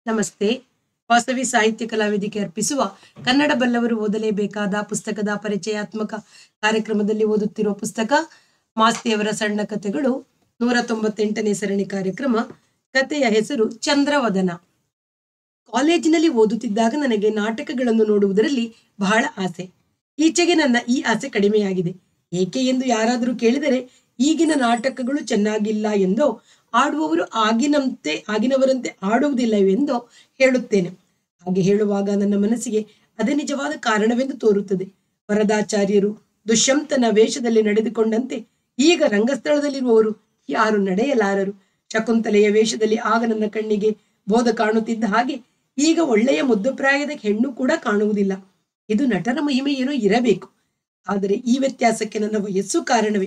ನಮಸ್ತೆ ವಾಸವಿ ಸಾಹಿತ್ಯ ಕಲಾವೇದಿಕೆ ಅರ್ಪಿಸುವ ಕನ್ನಡ ಬಲ್ಲವರು ಓದಲೇಬೇಕಾದ ಪುಸ್ತಕದ ಪರಿಚಯಾತ್ಮಕ ಕಾರ್ಯಕ್ರಮದಲ್ಲಿ ಓದುತ್ತಿರುವ ಪುಸ್ತಕ ಮಾಸ್ತಿಯವರ ಸಣ್ಣ ಕಥೆಗಳು ನೂರ ತೊಂಬತ್ತೆಂಟನೇ ಸರಣಿ ಕಾರ್ಯಕ್ರಮ ಕಥೆಯ ಹೆಸರು ಚಂದ್ರವದನ ಕಾಲೇಜಿನಲ್ಲಿ ಓದುತ್ತಿದ್ದಾಗ ನನಗೆ ನಾಟಕಗಳನ್ನು ನೋಡುವುದರಲ್ಲಿ ಬಹಳ ಆಸೆ ಈಚೆಗೆ ನನ್ನ ಈ ಆಸೆ ಕಡಿಮೆಯಾಗಿದೆ ಏಕೆ ಎಂದು ಯಾರಾದರೂ ಕೇಳಿದರೆ ಈಗಿನ ನಾಟಕಗಳು ಚೆನ್ನಾಗಿಲ್ಲ ಎಂದೋ ಆಡುವವರು ಆಗಿನಂತೆ ಆಗಿನವರಂತೆ ಆಡುವುದಿಲ್ಲವೆಂದೋ ಹೇಳುತ್ತೇನೆ ಹಾಗೆ ಹೇಳುವಾಗ ನನ್ನ ಮನಸ್ಸಿಗೆ ಅದೇ ನಿಜವಾದ ಕಾರಣವೆಂದು ತೋರುತ್ತದೆ ವರದಾಚಾರ್ಯರು ದುಷ್ಯಂತನ ವೇಷದಲ್ಲಿ ನಡೆದುಕೊಂಡಂತೆ ಈಗ ರಂಗಸ್ಥಳದಲ್ಲಿರುವವರು ಯಾರು ನಡೆಯಲಾರರು ಶಕುಂತಲೆಯ ವೇಷದಲ್ಲಿ ಆಗ ನನ್ನ ಕಣ್ಣಿಗೆ ಬೋಧ ಕಾಣುತ್ತಿದ್ದ ಹಾಗೆ ಈಗ ಒಳ್ಳೆಯ ಮುದ್ದುಪ್ರಾಯದ ಹೆಣ್ಣು ಕೂಡ ಕಾಣುವುದಿಲ್ಲ ಇದು ನಟರ ಮಹಿಮೆ ಏನೋ ಇರಬೇಕು ಆದರೆ ಈ ವ್ಯತ್ಯಾಸಕ್ಕೆ ನನ್ನ ವಯಸ್ಸು ಕಾರಣವೇ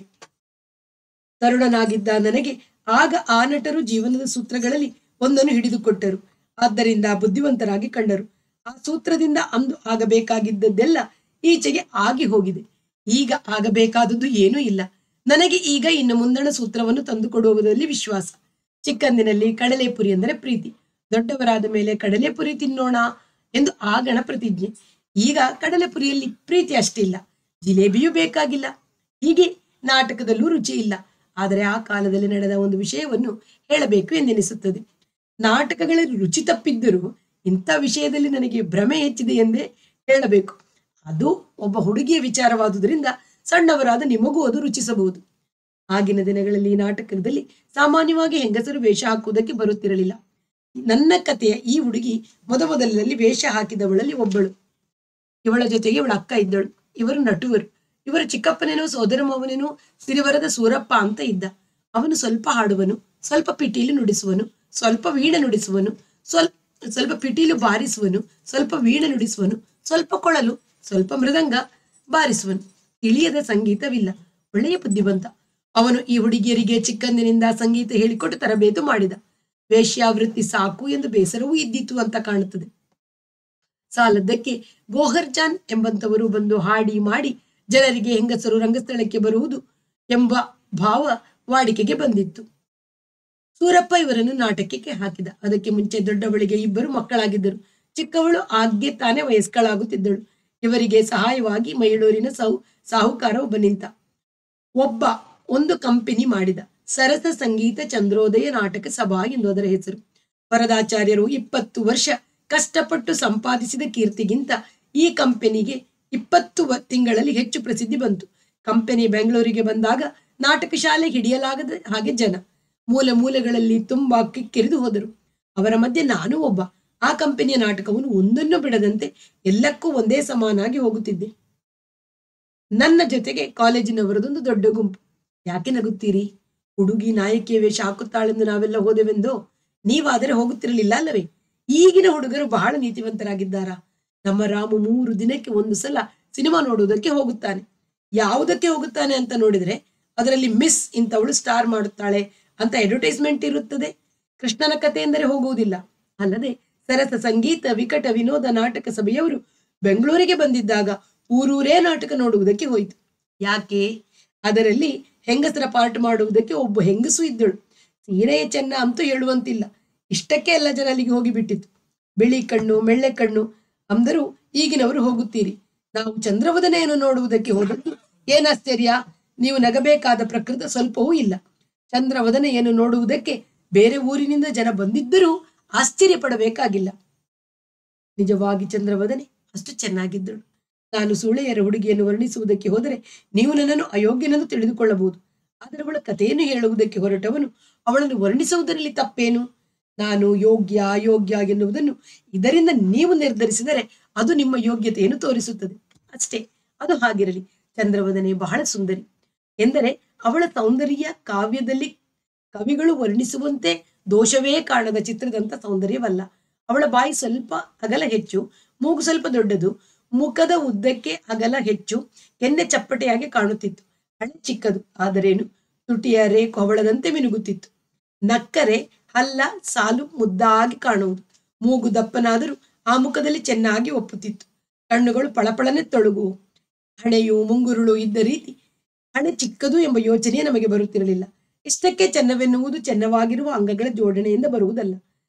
ತರುಣನಾಗಿದ್ದ ನನಗೆ ಆಗ ಆ ನಟರು ಜೀವನದ ಸೂತ್ರಗಳಲ್ಲಿ ಒಂದನ್ನು ಹಿಡಿದುಕೊಟ್ಟರು ಆದ್ದರಿಂದ ಬುದ್ಧಿವಂತರಾಗಿ ಕಂಡರು ಆ ಸೂತ್ರದಿಂದ ಅಂದು ಆಗಬೇಕಾಗಿದ್ದದ್ದೆಲ್ಲ ಈಚೆಗೆ ಆಗಿ ಹೋಗಿದೆ ಈಗ ಆಗಬೇಕಾದದ್ದು ಏನೂ ಇಲ್ಲ ನನಗೆ ಈಗ ಇನ್ನು ಮುಂದಣ ಸೂತ್ರವನ್ನು ತಂದುಕೊಡುವುದರಲ್ಲಿ ವಿಶ್ವಾಸ ಚಿಕ್ಕಂದಿನಲ್ಲಿ ಕಡಲೆಪುರಿ ಅಂದರೆ ಪ್ರೀತಿ ದೊಡ್ಡವರಾದ ಮೇಲೆ ಕಡಲೆಪುರಿ ತಿನ್ನೋಣ ಎಂದು ಆಗಣ ಪ್ರತಿಜ್ಞೆ ಈಗ ಕಡಲೆಪುರಿಯಲ್ಲಿ ಪ್ರೀತಿ ಅಷ್ಟಿಲ್ಲ ಜಿಲೇಬಿಯೂ ಬೇಕಾಗಿಲ್ಲ ಹೀಗೆ ನಾಟಕದಲ್ಲೂ ರುಚಿ ಇಲ್ಲ ಆದರೆ ಆ ಕಾಲದಲ್ಲಿ ನಡೆದ ಒಂದು ವಿಷಯವನ್ನು ಹೇಳಬೇಕು ಎಂದೆನಿಸುತ್ತದೆ ನಾಟಕಗಳಲ್ಲಿ ರುಚಿ ತಪ್ಪಿದ್ದರೂ ಇಂಥ ವಿಷಯದಲ್ಲಿ ನನಗೆ ಭ್ರಮೆ ಹೆಚ್ಚಿದೆ ಎಂದೇ ಹೇಳಬೇಕು ಅದು ಒಬ್ಬ ಹುಡುಗಿಯ ವಿಚಾರವಾದುದರಿಂದ ಸಣ್ಣವರಾದ ನಿಮಗೂ ಅದು ರುಚಿಸಬಹುದು ಆಗಿನ ದಿನಗಳಲ್ಲಿ ಈ ನಾಟಕದಲ್ಲಿ ಸಾಮಾನ್ಯವಾಗಿ ಹೆಂಗಸರು ವೇಷ ಹಾಕುವುದಕ್ಕೆ ಬರುತ್ತಿರಲಿಲ್ಲ ನನ್ನ ಕಥೆಯ ಈ ಹುಡುಗಿ ಮೊದಮೊದಲಿನಲ್ಲಿ ವೇಷ ಹಾಕಿದವಳಲ್ಲಿ ಒಬ್ಬಳು ಇವಳ ಜೊತೆಗೆ ಇವಳ ಅಕ್ಕ ಇದ್ದಳು ಇವರು ನಟುವರು ಇವರ ಚಿಕ್ಕಪ್ಪನೇನೋ ಸೋದರ ಮಾವನೇನೋ ಸಿರಿವರದ ಸೂರಪ್ಪ ಅಂತ ಇದ್ದ ಅವನು ಸ್ವಲ್ಪ ಹಾಡುವನು ಸ್ವಲ್ಪ ಪಿಟೀಲು ನುಡಿಸುವನು ಸ್ವಲ್ಪ ವೀಣೆ ನುಡಿಸುವನು ಸ್ವಲ್ಪ ಸ್ವಲ್ಪ ಪಿಟೀಲು ಬಾರಿಸುವನು ಸ್ವಲ್ಪ ವೀಣೆ ನುಡಿಸುವನು ಸ್ವಲ್ಪ ಕೊಳಲು ಸ್ವಲ್ಪ ಮೃದಂಗ ಬಾರಿಸುವನು ತಿಳಿಯದ ಸಂಗೀತವಿಲ್ಲ ಒಳ್ಳೆಯ ಬುದ್ಧಿವಂತ ಅವನು ಈ ಹುಡುಗಿಯರಿಗೆ ಚಿಕ್ಕಂದಿನಿಂದ ಸಂಗೀತ ಹೇಳಿಕೊಟ್ಟು ತರಬೇತು ಮಾಡಿದ ವೇಶ್ಯಾವೃತ್ತಿ ಸಾಕು ಎಂದು ಬೇಸರವೂ ಇದ್ದಿತ್ತು ಅಂತ ಕಾಣುತ್ತದೆ ಸಾಲದ್ದಕ್ಕೆ ಗೋಹರ್ಜಾನ್ ಎಂಬಂತವರು ಬಂದು ಹಾಡಿ ಮಾಡಿ ಜನರಿಗೆ ಹೆಂಗಸರು ರಂಗಸ್ಥಳಕ್ಕೆ ಬರುವುದು ಎಂಬ ಭಾವ ವಾಡಿಕೆಗೆ ಬಂದಿತ್ತು ಸೂರಪ್ಪ ಇವರನ್ನು ನಾಟಕಕ್ಕೆ ಹಾಕಿದ ಅದಕ್ಕೆ ಮುಂಚೆ ದೊಡ್ಡವಳಿಗೆ ಇಬ್ಬರು ಮಕ್ಕಳಾಗಿದ್ದರು ಚಿಕ್ಕವಳು ಆಗ್ಗೆ ತಾನೇ ವಯಸ್ಕಳಾಗುತ್ತಿದ್ದಳು ಇವರಿಗೆ ಸಹಾಯವಾಗಿ ಮೈಳೂರಿನ ಸಾಹು ಸಾಹುಕಾರ ಒಬ್ಬ ನಿಂತ ಒಬ್ಬ ಒಂದು ಕಂಪನಿ ಮಾಡಿದ ಸರಸ ಸಂಗೀತ ಚಂದ್ರೋದಯ ನಾಟಕ ಸಭಾ ಎಂದು ಅದರ ಹೆಸರು ವರದಾಚಾರ್ಯರು ಇಪ್ಪತ್ತು ವರ್ಷ ಕಷ್ಟಪಟ್ಟು ಸಂಪಾದಿಸಿದ ಕೀರ್ತಿಗಿಂತ ಈ ಕಂಪನಿಗೆ ಇಪ್ಪತ್ತು ವ- ತಿಂಗಳಲ್ಲಿ ಹೆಚ್ಚು ಪ್ರಸಿದ್ಧಿ ಬಂತು ಕಂಪನಿ ಬೆಂಗಳೂರಿಗೆ ಬಂದಾಗ ನಾಟಕ ಶಾಲೆ ಹಿಡಿಯಲಾಗದ ಹಾಗೆ ಜನ ಮೂಲೆ ಮೂಲೆಗಳಲ್ಲಿ ತುಂಬಾ ಕಿಕ್ಕಿರಿದು ಹೋದರು ಅವರ ಮಧ್ಯೆ ನಾನು ಒಬ್ಬ ಆ ಕಂಪನಿಯ ನಾಟಕವನ್ನು ಒಂದನ್ನು ಬಿಡದಂತೆ ಎಲ್ಲಕ್ಕೂ ಒಂದೇ ಸಮಾನಾಗಿ ಹೋಗುತ್ತಿದ್ದೆ ನನ್ನ ಜೊತೆಗೆ ಕಾಲೇಜಿನವರದೊಂದು ದೊಡ್ಡ ಗುಂಪು ಯಾಕೆ ನಗುತ್ತೀರಿ ಹುಡುಗಿ ನಾಯಕಿಯ ವೇಷ ಹಾಕುತ್ತಾಳೆಂದು ನಾವೆಲ್ಲ ಹೋದೆವೆಂದೋ ನೀವಾದರೆ ಹೋಗುತ್ತಿರಲಿಲ್ಲ ಅಲ್ಲವೇ ಈಗಿನ ಹುಡುಗರು ಬಹಳ ನೀತಿವಂತರಾಗಿದ್ದಾರಾ ನಮ್ಮ ರಾಮು ಮೂರು ದಿನಕ್ಕೆ ಒಂದು ಸಲ ಸಿನಿಮಾ ನೋಡುವುದಕ್ಕೆ ಹೋಗುತ್ತಾನೆ ಯಾವುದಕ್ಕೆ ಹೋಗುತ್ತಾನೆ ಅಂತ ನೋಡಿದ್ರೆ ಅದರಲ್ಲಿ ಮಿಸ್ ಇಂಥವಳು ಸ್ಟಾರ್ ಮಾಡುತ್ತಾಳೆ ಅಂತ ಅಡ್ವರ್ಟೈಸ್ಮೆಂಟ್ ಇರುತ್ತದೆ ಕೃಷ್ಣನ ಕಥೆ ಎಂದರೆ ಹೋಗುವುದಿಲ್ಲ ಅಲ್ಲದೆ ಸರಸ ಸಂಗೀತ ವಿಕಟ ವಿನೋದ ನಾಟಕ ಸಭೆಯವರು ಬೆಂಗಳೂರಿಗೆ ಬಂದಿದ್ದಾಗ ಊರೂರೇ ನಾಟಕ ನೋಡುವುದಕ್ಕೆ ಹೋಯಿತು ಯಾಕೆ ಅದರಲ್ಲಿ ಹೆಂಗಸರ ಪಾರ್ಟ್ ಮಾಡುವುದಕ್ಕೆ ಒಬ್ಬ ಹೆಂಗಸು ಇದ್ದಳು ಸೀರೆಯ ಚೆನ್ನ ಅಂತೂ ಹೇಳುವಂತಿಲ್ಲ ಇಷ್ಟಕ್ಕೆ ಎಲ್ಲ ಜನ ಅಲ್ಲಿಗೆ ಹೋಗಿಬಿಟ್ಟಿತ್ತು ಬಿಳಿ ಕಣ್ಣು ಮೆಳ್ಳೆ ಕಣ್ಣು ಅಂದರೂ ಈಗಿನವರು ಹೋಗುತ್ತೀರಿ ನಾವು ಚಂದ್ರವದನೆಯನ್ನು ನೋಡುವುದಕ್ಕೆ ಹೋದದ್ದು ಏನಾಶ್ಚರ್ಯ ನೀವು ನಗಬೇಕಾದ ಪ್ರಕೃತ ಸ್ವಲ್ಪವೂ ಇಲ್ಲ ಚಂದ್ರವದನೆಯನ್ನು ನೋಡುವುದಕ್ಕೆ ಬೇರೆ ಊರಿನಿಂದ ಜನ ಬಂದಿದ್ದರೂ ಆಶ್ಚರ್ಯ ಪಡಬೇಕಾಗಿಲ್ಲ ನಿಜವಾಗಿ ಚಂದ್ರವದನೆ ಅಷ್ಟು ಚೆನ್ನಾಗಿದ್ದಳು ನಾನು ಸೂಳೆಯರ ಹುಡುಗಿಯನ್ನು ವರ್ಣಿಸುವುದಕ್ಕೆ ಹೋದರೆ ನೀವು ನನ್ನನ್ನು ಅಯೋಗ್ಯನೆಂದು ತಿಳಿದುಕೊಳ್ಳಬಹುದು ಆದರೆ ಅವಳ ಕಥೆಯನ್ನು ಹೇಳುವುದಕ್ಕೆ ಹೊರಟವನು ಅವಳನ್ನು ವರ್ಣಿಸುವುದರಲ್ಲಿ ತಪ್ಪೇನು ನಾನು ಯೋಗ್ಯ ಅಯೋಗ್ಯ ಎನ್ನುವುದನ್ನು ಇದರಿಂದ ನೀವು ನಿರ್ಧರಿಸಿದರೆ ಅದು ನಿಮ್ಮ ಯೋಗ್ಯತೆಯನ್ನು ತೋರಿಸುತ್ತದೆ ಅಷ್ಟೇ ಅದು ಹಾಗಿರಲಿ ಚಂದ್ರವದನೆ ಬಹಳ ಸುಂದರಿ ಎಂದರೆ ಅವಳ ಸೌಂದರ್ಯ ಕಾವ್ಯದಲ್ಲಿ ಕವಿಗಳು ವರ್ಣಿಸುವಂತೆ ದೋಷವೇ ಕಾಣದ ಚಿತ್ರದಂತ ಸೌಂದರ್ಯವಲ್ಲ ಅವಳ ಬಾಯಿ ಸ್ವಲ್ಪ ಅಗಲ ಹೆಚ್ಚು ಮೂಗು ಸ್ವಲ್ಪ ದೊಡ್ಡದು ಮುಖದ ಉದ್ದಕ್ಕೆ ಅಗಲ ಹೆಚ್ಚು ಕೆನ್ನೆ ಚಪ್ಪಟೆಯಾಗಿ ಕಾಣುತ್ತಿತ್ತು ಹಣೆ ಚಿಕ್ಕದು ಆದರೇನು ತುಟಿಯ ರೇಖು ಹವಳದಂತೆ ಮಿನುಗುತ್ತಿತ್ತು ನಕ್ಕರೆ ಹಲ್ಲ ಸಾಲು ಮುದ್ದಾಗಿ ಕಾಣುವುದು ಮೂಗು ದಪ್ಪನಾದರೂ ಆ ಮುಖದಲ್ಲಿ ಚೆನ್ನಾಗಿ ಒಪ್ಪುತ್ತಿತ್ತು ಕಣ್ಣುಗಳು ಪಳಪಳನೆ ತೊಳಗುವು ಹಣೆಯು ಮುಂಗುರುಳು ಇದ್ದ ರೀತಿ ಹಣೆ ಚಿಕ್ಕದು ಎಂಬ ಯೋಚನೆ ನಮಗೆ ಬರುತ್ತಿರಲಿಲ್ಲ ಇಷ್ಟಕ್ಕೆ ಚೆನ್ನವೆನ್ನುವುದು ಚೆನ್ನವಾಗಿರುವ ಅಂಗಗಳ ಜೋಡಣೆಯಿಂದ ಬರುವುದಲ್ಲ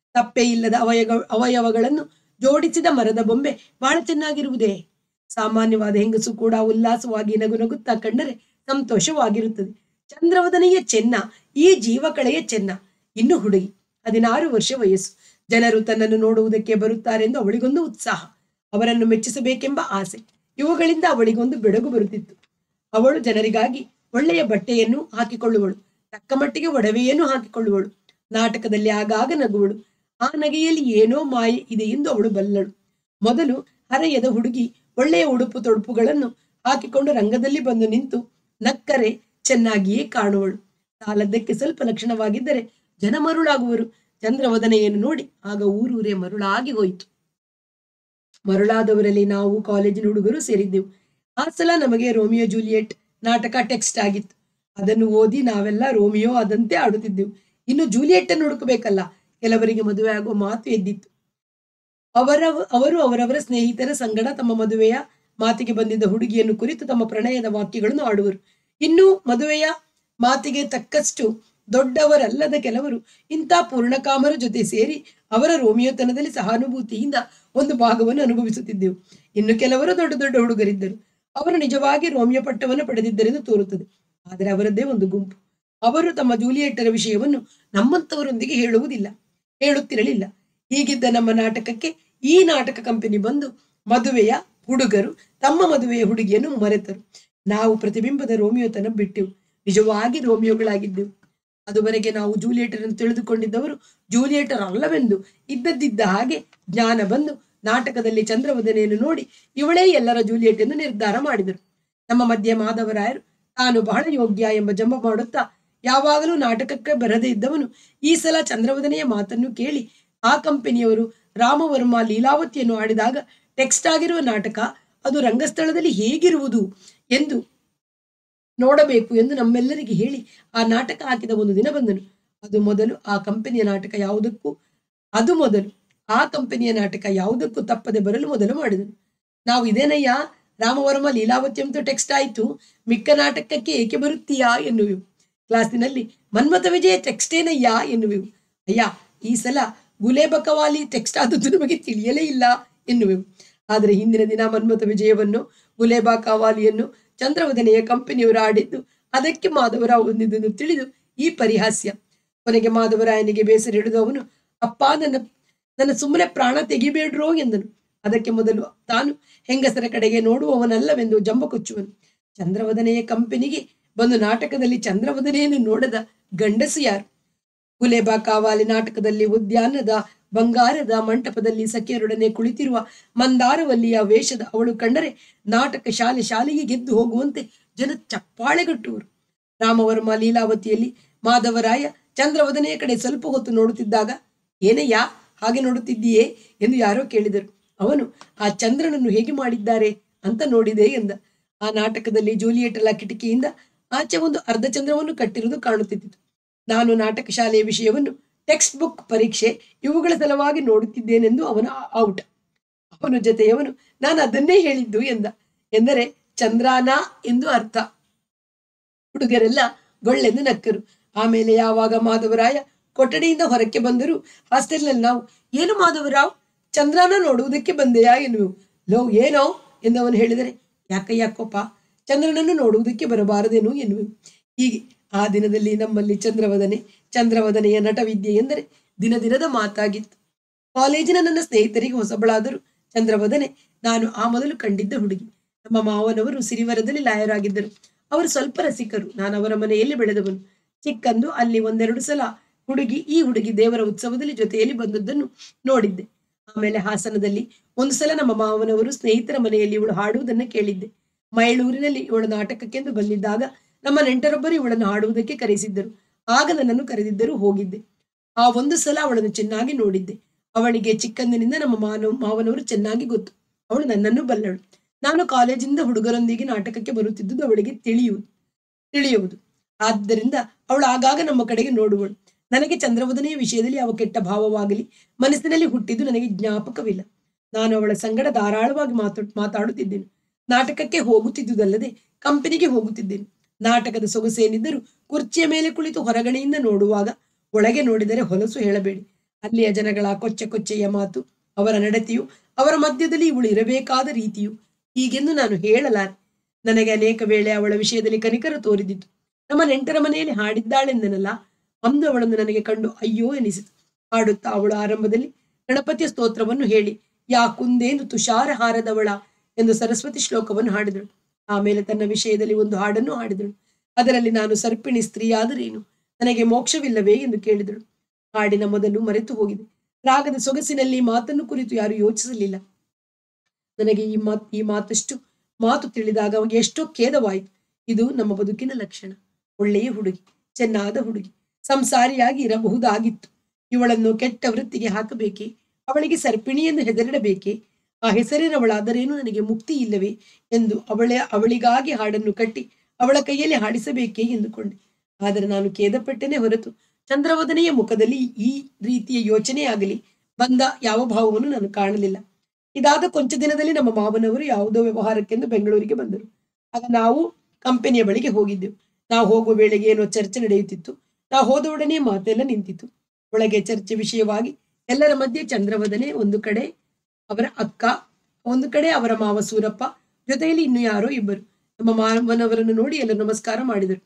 ತಪ್ಪೇ ಇಲ್ಲದ ಅವಯವ ಅವಯವಗಳನ್ನು ಜೋಡಿಸಿದ ಮರದ ಬೊಂಬೆ ಬಹಳ ಚೆನ್ನಾಗಿರುವುದೇ ಸಾಮಾನ್ಯವಾದ ಹೆಂಗಸು ಕೂಡ ಉಲ್ಲಾಸವಾಗಿ ನಗು ನಗುತ್ತಾ ಕಂಡರೆ ಸಂತೋಷವಾಗಿರುತ್ತದೆ ಚಂದ್ರವದನೆಯ ಚೆನ್ನ ಈ ಜೀವಕಳೆಯ ಚೆನ್ನ ಇನ್ನು ಹುಡುಗಿ ಹದಿನಾರು ವರ್ಷ ವಯಸ್ಸು ಜನರು ತನ್ನನ್ನು ನೋಡುವುದಕ್ಕೆ ಬರುತ್ತಾರೆಂದು ಅವಳಿಗೊಂದು ಉತ್ಸಾಹ ಅವರನ್ನು ಮೆಚ್ಚಿಸಬೇಕೆಂಬ ಆಸೆ ಇವುಗಳಿಂದ ಅವಳಿಗೊಂದು ಬೆಳಗು ಬರುತ್ತಿತ್ತು ಅವಳು ಜನರಿಗಾಗಿ ಒಳ್ಳೆಯ ಬಟ್ಟೆಯನ್ನು ಹಾಕಿಕೊಳ್ಳುವಳು ತಕ್ಕ ಮಟ್ಟಿಗೆ ಒಡವೆಯನ್ನು ಹಾಕಿಕೊಳ್ಳುವಳು ನಾಟಕದಲ್ಲಿ ಆಗಾಗ ನಗುವಳು ಆ ನಗೆಯಲ್ಲಿ ಏನೋ ಮಾಯೆ ಇದೆ ಎಂದು ಅವಳು ಬಲ್ಲಳು ಮೊದಲು ಹರೆಯದ ಹುಡುಗಿ ಒಳ್ಳೆಯ ಉಡುಪು ತೊಡುಪುಗಳನ್ನು ಹಾಕಿಕೊಂಡು ರಂಗದಲ್ಲಿ ಬಂದು ನಿಂತು ನಕ್ಕರೆ ಚೆನ್ನಾಗಿಯೇ ಕಾಣುವಳು ಸಾಲದ್ದಕ್ಕೆ ಸ್ವಲ್ಪ ಲಕ್ಷಣವಾಗಿದ್ದರೆ ಜನ ಮರುಳಾಗುವರು ಚಂದ್ರವದನೆಯನ್ನು ನೋಡಿ ಆಗ ಊರೂರೇ ಮರುಳಾಗಿ ಹೋಯಿತು ಮರುಳಾದವರಲ್ಲಿ ನಾವು ಕಾಲೇಜಿನ ಹುಡುಗರು ಸೇರಿದ್ದೆವು ಆ ಸಲ ನಮಗೆ ರೋಮಿಯೋ ಜೂಲಿಯೆಟ್ ನಾಟಕ ಟೆಕ್ಸ್ಟ್ ಆಗಿತ್ತು ಅದನ್ನು ಓದಿ ನಾವೆಲ್ಲ ರೋಮಿಯೋ ಆದಂತೆ ಆಡುತ್ತಿದ್ದೆವು ಇನ್ನು ಜೂಲಿಯೆಟ್ ಅನ್ನು ಹುಡುಕಬೇಕಲ್ಲ ಕೆಲವರಿಗೆ ಮದುವೆ ಆಗುವ ಮಾತು ಎದ್ದಿತ್ತು ಅವರ ಅವರು ಅವರವರ ಸ್ನೇಹಿತರ ಸಂಗಡ ತಮ್ಮ ಮದುವೆಯ ಮಾತಿಗೆ ಬಂದಿದ್ದ ಹುಡುಗಿಯನ್ನು ಕುರಿತು ತಮ್ಮ ಪ್ರಣಯದ ವಾಕ್ಯಗಳನ್ನು ಆಡುವರು ಇನ್ನು ಮದುವೆಯ ಮಾತಿಗೆ ತಕ್ಕಷ್ಟು ದೊಡ್ಡವರಲ್ಲದ ಕೆಲವರು ಇಂಥ ಪೂರ್ಣಕಾಮರ ಜೊತೆ ಸೇರಿ ಅವರ ರೋಮಿಯೋತನದಲ್ಲಿ ಸಹಾನುಭೂತಿಯಿಂದ ಒಂದು ಭಾಗವನ್ನು ಅನುಭವಿಸುತ್ತಿದ್ದೆವು ಇನ್ನು ಕೆಲವರು ದೊಡ್ಡ ದೊಡ್ಡ ಹುಡುಗರಿದ್ದರು ಅವರು ನಿಜವಾಗಿ ರೋಮಿಯೋ ಪಟ್ಟವನ್ನು ಪಡೆದಿದ್ದರೆಂದು ತೋರುತ್ತದೆ ಆದರೆ ಅವರದ್ದೇ ಒಂದು ಗುಂಪು ಅವರು ತಮ್ಮ ಜೂಲಿಯೆಟ್ಟರ ವಿಷಯವನ್ನು ನಮ್ಮಂತವರೊಂದಿಗೆ ಹೇಳುವುದಿಲ್ಲ ಹೇಳುತ್ತಿರಲಿಲ್ಲ ಹೀಗಿದ್ದ ನಮ್ಮ ನಾಟಕಕ್ಕೆ ಈ ನಾಟಕ ಕಂಪನಿ ಬಂದು ಮದುವೆಯ ಹುಡುಗರು ತಮ್ಮ ಮದುವೆಯ ಹುಡುಗಿಯನ್ನು ಮರೆತರು ನಾವು ಪ್ರತಿಬಿಂಬದ ರೋಮಿಯೋತನ ಬಿಟ್ಟೆವು ನಿಜವಾಗಿ ರೋಮಿಯೋಗಳಾಗಿದ್ದೆವು ಅದುವರೆಗೆ ನಾವು ಜೂಲಿಯೇಟರ್ ಅನ್ನು ತಿಳಿದುಕೊಂಡಿದ್ದವರು ಜೂಲಿಯೇಟರ್ ಅಲ್ಲವೆಂದು ಇದ್ದದ್ದಿದ್ದ ಹಾಗೆ ಜ್ಞಾನ ಬಂದು ನಾಟಕದಲ್ಲಿ ಚಂದ್ರವದನೆಯನ್ನು ನೋಡಿ ಇವಳೇ ಎಲ್ಲರ ಜೂಲಿಯೆಟ್ ಎಂದು ನಿರ್ಧಾರ ಮಾಡಿದರು ನಮ್ಮ ಮಧ್ಯೆ ಮಾಧವರಾಯರು ತಾನು ಬಹಳ ಯೋಗ್ಯ ಎಂಬ ಜಂಬ ಮಾಡುತ್ತಾ ಯಾವಾಗಲೂ ನಾಟಕಕ್ಕೆ ಬರದೇ ಇದ್ದವನು ಈ ಸಲ ಚಂದ್ರವದನೆಯ ಮಾತನ್ನು ಕೇಳಿ ಆ ಕಂಪನಿಯವರು ರಾಮವರ್ಮ ಲೀಲಾವತಿಯನ್ನು ಆಡಿದಾಗ ಟೆಕ್ಸ್ಟ್ ಆಗಿರುವ ನಾಟಕ ಅದು ರಂಗಸ್ಥಳದಲ್ಲಿ ಹೇಗಿರುವುದು ಎಂದು ನೋಡಬೇಕು ಎಂದು ನಮ್ಮೆಲ್ಲರಿಗೆ ಹೇಳಿ ಆ ನಾಟಕ ಹಾಕಿದ ಒಂದು ದಿನ ಬಂದನು ಅದು ಮೊದಲು ಆ ಕಂಪನಿಯ ನಾಟಕ ಯಾವುದಕ್ಕೂ ಅದು ಮೊದಲು ಆ ಕಂಪನಿಯ ನಾಟಕ ಯಾವುದಕ್ಕೂ ತಪ್ಪದೆ ಬರಲು ಮೊದಲು ಮಾಡಿದನು ನಾವು ಇದೇನಯ್ಯ ರಾಮವರ್ಮ ಲೀಲಾವತಿ ಅಂತ ಟೆಕ್ಸ್ಟ್ ಆಯ್ತು ಮಿಕ್ಕ ನಾಟಕಕ್ಕೆ ಏಕೆ ಬರುತ್ತೀಯಾ ಎನ್ನುವೆವು ಕ್ಲಾಸಿನಲ್ಲಿ ಮನ್ಮಥ ವಿಜಯ ಟೆಕ್ಸ್ಟ್ ಏನಯ್ಯ ಎನ್ನುವೆವು ಅಯ್ಯ ಈ ಸಲ ಗುಲೇಬಕವಾಲಿ ಟೆಕ್ಸ್ಟ್ ಆದದ್ದು ನಮಗೆ ತಿಳಿಯಲೇ ಇಲ್ಲ ಎನ್ನುವೆವು ಆದರೆ ಹಿಂದಿನ ದಿನ ಮನ್ಮಥ ವಿಜಯವನ್ನು ಗುಲೇಬಾ ಕವಾಲಿಯನ್ನು ಚಂದ್ರವದನೆಯ ಕಂಪನಿಯವರು ಆಡಿದ್ದು ಅದಕ್ಕೆ ಮಾಧವರಾವ್ ಹೊಂದಿದ್ದನ್ನು ತಿಳಿದು ಈ ಪರಿಹಾಸ್ಯ ಕೊನೆಗೆ ಮಾಧವರಾಯನಿಗೆ ಬೇಸರ ಹಿಡಿದು ಅವನು ಅಪ್ಪ ನನ್ನ ನನ್ನ ಸುಮ್ಮನೆ ಪ್ರಾಣ ತೆಗಿಬೇಡ್ರೋ ಎಂದನು ಅದಕ್ಕೆ ಮೊದಲು ತಾನು ಹೆಂಗಸರ ಕಡೆಗೆ ನೋಡುವವನಲ್ಲವೆಂದು ಜಂಬ ಕೊಚ್ಚುವನು ಚಂದ್ರವದನೆಯ ಕಂಪನಿಗೆ ಬಂದು ನಾಟಕದಲ್ಲಿ ಚಂದ್ರವದನೆಯನ್ನು ನೋಡದ ಗಂಡಸು ಯಾರು ಗುಲೇಬಾ ಕಾವಾಲಿ ನಾಟಕದಲ್ಲಿ ಉದ್ಯಾನದ ಬಂಗಾರದ ಮಂಟಪದಲ್ಲಿ ಸಖಿಯರೊಡನೆ ಕುಳಿತಿರುವ ಮಂದಾರವಲ್ಲಿಯ ವೇಷದ ಅವಳು ಕಂಡರೆ ನಾಟಕ ಶಾಲೆ ಶಾಲೆಗೆ ಗೆದ್ದು ಹೋಗುವಂತೆ ಜನ ಚಪ್ಪಾಳೆಗಟ್ಟುವರು ರಾಮವರ್ಮ ಲೀಲಾವತಿಯಲ್ಲಿ ಮಾಧವರಾಯ ಚಂದ್ರವದನೆಯ ಕಡೆ ಸ್ವಲ್ಪ ಹೊತ್ತು ನೋಡುತ್ತಿದ್ದಾಗ ಏನಯ್ಯ ಹಾಗೆ ನೋಡುತ್ತಿದ್ದೀಯೇ ಎಂದು ಯಾರೋ ಕೇಳಿದರು ಅವನು ಆ ಚಂದ್ರನನ್ನು ಹೇಗೆ ಮಾಡಿದ್ದಾರೆ ಅಂತ ನೋಡಿದೆ ಎಂದ ಆ ನಾಟಕದಲ್ಲಿ ಜೂಲಿಯೆಟಲ ಕಿಟಕಿಯಿಂದ ಆಚೆ ಒಂದು ಅರ್ಧ ಚಂದ್ರವನ್ನು ಕಟ್ಟಿರುವುದು ಕಾಣುತ್ತಿದ್ದಿತು ನಾನು ನಾಟಕ ಶಾಲೆಯ ವಿಷಯವನ್ನು ಟೆಕ್ಸ್ಟ್ ಬುಕ್ ಪರೀಕ್ಷೆ ಇವುಗಳ ಸಲುವಾಗಿ ನೋಡುತ್ತಿದ್ದೇನೆಂದು ಅವನ ಔಟ್ ಅವನ ಜೊತೆಯವನು ನಾನು ಅದನ್ನೇ ಹೇಳಿದ್ದು ಎಂದ ಎಂದರೆ ಚಂದ್ರಾನ ಎಂದು ಅರ್ಥ ಹುಡುಗರೆಲ್ಲ ಗೊಳ್ಳೆಂದು ನಕ್ಕರು ಆಮೇಲೆ ಯಾವಾಗ ಮಾಧವರಾಯ ಕೊಠಡಿಯಿಂದ ಹೊರಕ್ಕೆ ಬಂದರು ಹಾಸ್ಟೆಲ್ನಲ್ಲಿ ನಾವು ಏನು ಮಾಧವರಾವ್ ಚಂದ್ರನ ನೋಡುವುದಕ್ಕೆ ಬಂದೆಯಾ ಎನ್ನುವೆವು ಲೋ ಏನೋ ಎಂದು ಅವನು ಹೇಳಿದರೆ ಯಾಕಯ್ಯ ಕೋಪ ಚಂದ್ರನನ್ನು ನೋಡುವುದಕ್ಕೆ ಬರಬಾರದೇನು ಎನ್ನುವೆವು ಹೀಗೆ ಆ ದಿನದಲ್ಲಿ ನಮ್ಮಲ್ಲಿ ಚಂದ್ರವದನೆ ಚಂದ್ರವದನೆಯ ನಟವಿದ್ಯೆ ಎಂದರೆ ದಿನ ದಿನದ ಮಾತಾಗಿತ್ತು ಕಾಲೇಜಿನ ನನ್ನ ಸ್ನೇಹಿತರಿಗೆ ಹೊಸಬಳಾದರೂ ಚಂದ್ರವದನೆ ನಾನು ಆ ಮೊದಲು ಕಂಡಿದ್ದ ಹುಡುಗಿ ನಮ್ಮ ಮಾವನವರು ಸಿರಿವರದಲ್ಲಿ ಲಾಯರಾಗಿದ್ದರು ಅವರು ಸ್ವಲ್ಪ ರಸಿಕರು ನಾನು ಅವರ ಮನೆಯಲ್ಲಿ ಬೆಳೆದವನು ಚಿಕ್ಕಂದು ಅಲ್ಲಿ ಒಂದೆರಡು ಸಲ ಹುಡುಗಿ ಈ ಹುಡುಗಿ ದೇವರ ಉತ್ಸವದಲ್ಲಿ ಜೊತೆಯಲ್ಲಿ ಬಂದದ್ದನ್ನು ನೋಡಿದ್ದೆ ಆಮೇಲೆ ಹಾಸನದಲ್ಲಿ ಒಂದು ಸಲ ನಮ್ಮ ಮಾವನವರು ಸ್ನೇಹಿತರ ಮನೆಯಲ್ಲಿ ಇವಳು ಹಾಡುವುದನ್ನು ಕೇಳಿದ್ದೆ ಮೈಳೂರಿನಲ್ಲಿ ಇವಳು ನಾಟಕಕ್ಕೆಂದು ಬಂದಿದ್ದಾಗ ನಮ್ಮ ನೆಂಟರೊಬ್ಬರು ಇವಳನ್ನು ಹಾಡುವುದಕ್ಕೆ ಕರೆಸಿದ್ದರು ಆಗ ನನ್ನನ್ನು ಕರೆದಿದ್ದರು ಹೋಗಿದ್ದೆ ಆ ಒಂದು ಸಲ ಅವಳನ್ನು ಚೆನ್ನಾಗಿ ನೋಡಿದ್ದೆ ಅವಳಿಗೆ ಚಿಕ್ಕಂದಿನಿಂದ ನಮ್ಮ ಮಾನವ ಮಾವನವರು ಚೆನ್ನಾಗಿ ಗೊತ್ತು ಅವಳು ನನ್ನನ್ನು ಬಲ್ಲಳು ನಾನು ಕಾಲೇಜಿಂದ ಹುಡುಗರೊಂದಿಗೆ ನಾಟಕಕ್ಕೆ ಬರುತ್ತಿದ್ದುದು ಅವಳಿಗೆ ತಿಳಿಯುವುದು ತಿಳಿಯುವುದು ಆದ್ದರಿಂದ ಅವಳು ಆಗಾಗ ನಮ್ಮ ಕಡೆಗೆ ನೋಡುವಳು ನನಗೆ ಚಂದ್ರವದನೆಯ ವಿಷಯದಲ್ಲಿ ಯಾವ ಕೆಟ್ಟ ಭಾವವಾಗಲಿ ಮನಸ್ಸಿನಲ್ಲಿ ಹುಟ್ಟಿದ್ದು ನನಗೆ ಜ್ಞಾಪಕವಿಲ್ಲ ನಾನು ಅವಳ ಸಂಗಡ ಧಾರಾಳವಾಗಿ ಮಾತು ಮಾತಾಡುತ್ತಿದ್ದೆನು ನಾಟಕಕ್ಕೆ ಹೋಗುತ್ತಿದ್ದುದಲ್ಲದೆ ಕಂಪನಿಗೆ ಹೋಗುತ್ತಿದ್ದೆನು ನಾಟಕದ ಸೊಗಸೇನಿದ್ದರೂ ಕುರ್ಚಿಯ ಮೇಲೆ ಕುಳಿತು ಹೊರಗಡೆಯಿಂದ ನೋಡುವಾಗ ಒಳಗೆ ನೋಡಿದರೆ ಹೊಲಸು ಹೇಳಬೇಡಿ ಅಲ್ಲಿಯ ಜನಗಳ ಕೊಚ್ಚೆ ಕೊಚ್ಚೆಯ ಮಾತು ಅವರ ನಡತೆಯು ಅವರ ಮಧ್ಯದಲ್ಲಿ ಇವಳು ಇರಬೇಕಾದ ರೀತಿಯು ಹೀಗೆಂದು ನಾನು ಹೇಳಲಾರೆ ನನಗೆ ಅನೇಕ ವೇಳೆ ಅವಳ ವಿಷಯದಲ್ಲಿ ಕನಿಕರ ತೋರಿದಿತ್ತು ನಮ್ಮ ನೆಂಟರ ಮನೆಯಲ್ಲಿ ಹಾಡಿದ್ದಾಳೆಂದನಲ್ಲ ಅಂದು ಅವಳನ್ನು ನನಗೆ ಕಂಡು ಅಯ್ಯೋ ಎನಿಸಿತು ಹಾಡುತ್ತಾ ಅವಳು ಆರಂಭದಲ್ಲಿ ಗಣಪತಿಯ ಸ್ತೋತ್ರವನ್ನು ಹೇಳಿ ಯಾ ಕುಂದೇಂದು ತುಷಾರ ಹಾರದವಳ ಎಂದು ಸರಸ್ವತಿ ಶ್ಲೋಕವನ್ನು ಹಾಡಿದಳು ಆಮೇಲೆ ತನ್ನ ವಿಷಯದಲ್ಲಿ ಒಂದು ಹಾಡನ್ನು ಹಾಡಿದಳು ಅದರಲ್ಲಿ ನಾನು ಸರ್ಪಿಣಿ ಸ್ತ್ರೀಯಾದರೇನು ನನಗೆ ಮೋಕ್ಷವಿಲ್ಲವೇ ಎಂದು ಕೇಳಿದಳು ಹಾಡಿನ ಮೊದಲು ಮರೆತು ಹೋಗಿದೆ ರಾಗದ ಸೊಗಸಿನಲ್ಲಿ ಮಾತನ್ನು ಕುರಿತು ಯಾರು ಯೋಚಿಸಲಿಲ್ಲ ನನಗೆ ಈ ಮಾತ್ ಈ ಮಾತಷ್ಟು ಮಾತು ತಿಳಿದಾಗ ಅವಾಗ ಎಷ್ಟೋ ಖೇದವಾಯಿತು ಇದು ನಮ್ಮ ಬದುಕಿನ ಲಕ್ಷಣ ಒಳ್ಳೆಯ ಹುಡುಗಿ ಚೆನ್ನಾದ ಹುಡುಗಿ ಸಂಸಾರಿಯಾಗಿ ಇರಬಹುದಾಗಿತ್ತು ಇವಳನ್ನು ಕೆಟ್ಟ ವೃತ್ತಿಗೆ ಹಾಕಬೇಕೆ ಅವಳಿಗೆ ಸರ್ಪಿಣಿಯನ್ನು ಹೆದರಿಡಬೇಕೆ ಆ ಹೆಸರಿನವಳಾದರೇನು ನನಗೆ ಮುಕ್ತಿ ಇಲ್ಲವೇ ಎಂದು ಅವಳ ಅವಳಿಗಾಗಿ ಹಾಡನ್ನು ಕಟ್ಟಿ ಅವಳ ಕೈಯಲ್ಲಿ ಹಾಡಿಸಬೇಕೇ ಎಂದುಕೊಂಡೆ ಆದರೆ ನಾನು ಖೇದಪಟ್ಟೆನೇ ಹೊರತು ಚಂದ್ರವದನೆಯ ಮುಖದಲ್ಲಿ ಈ ರೀತಿಯ ಯೋಚನೆ ಆಗಲಿ ಬಂದ ಯಾವ ಭಾವವನ್ನು ನಾನು ಕಾಣಲಿಲ್ಲ ಇದಾದ ಕೊಂಚ ದಿನದಲ್ಲಿ ನಮ್ಮ ಮಾವನವರು ಯಾವುದೋ ವ್ಯವಹಾರಕ್ಕೆಂದು ಬೆಂಗಳೂರಿಗೆ ಬಂದರು ಆಗ ನಾವು ಕಂಪನಿಯ ಬಳಿಗೆ ಹೋಗಿದ್ದೆವು ನಾವು ಹೋಗುವ ವೇಳೆಗೆ ಏನೋ ಚರ್ಚೆ ನಡೆಯುತ್ತಿತ್ತು ನಾವು ಹೋದೊಡನೆ ಮಾತೆಲ್ಲ ನಿಂತಿತು ಒಳಗೆ ಚರ್ಚೆ ವಿಷಯವಾಗಿ ಎಲ್ಲರ ಮಧ್ಯೆ ಚಂದ್ರವದನೆ ಒಂದು ಕಡೆ ಅವರ ಅಕ್ಕ ಒಂದು ಕಡೆ ಅವರ ಮಾವ ಸೂರಪ್ಪ ಜೊತೆಯಲ್ಲಿ ಇನ್ನು ಯಾರೋ ಇಬ್ಬರು ನಮ್ಮ ಮಾವನವರನ್ನು ನೋಡಿ ಎಲ್ಲರೂ ನಮಸ್ಕಾರ ಮಾಡಿದರು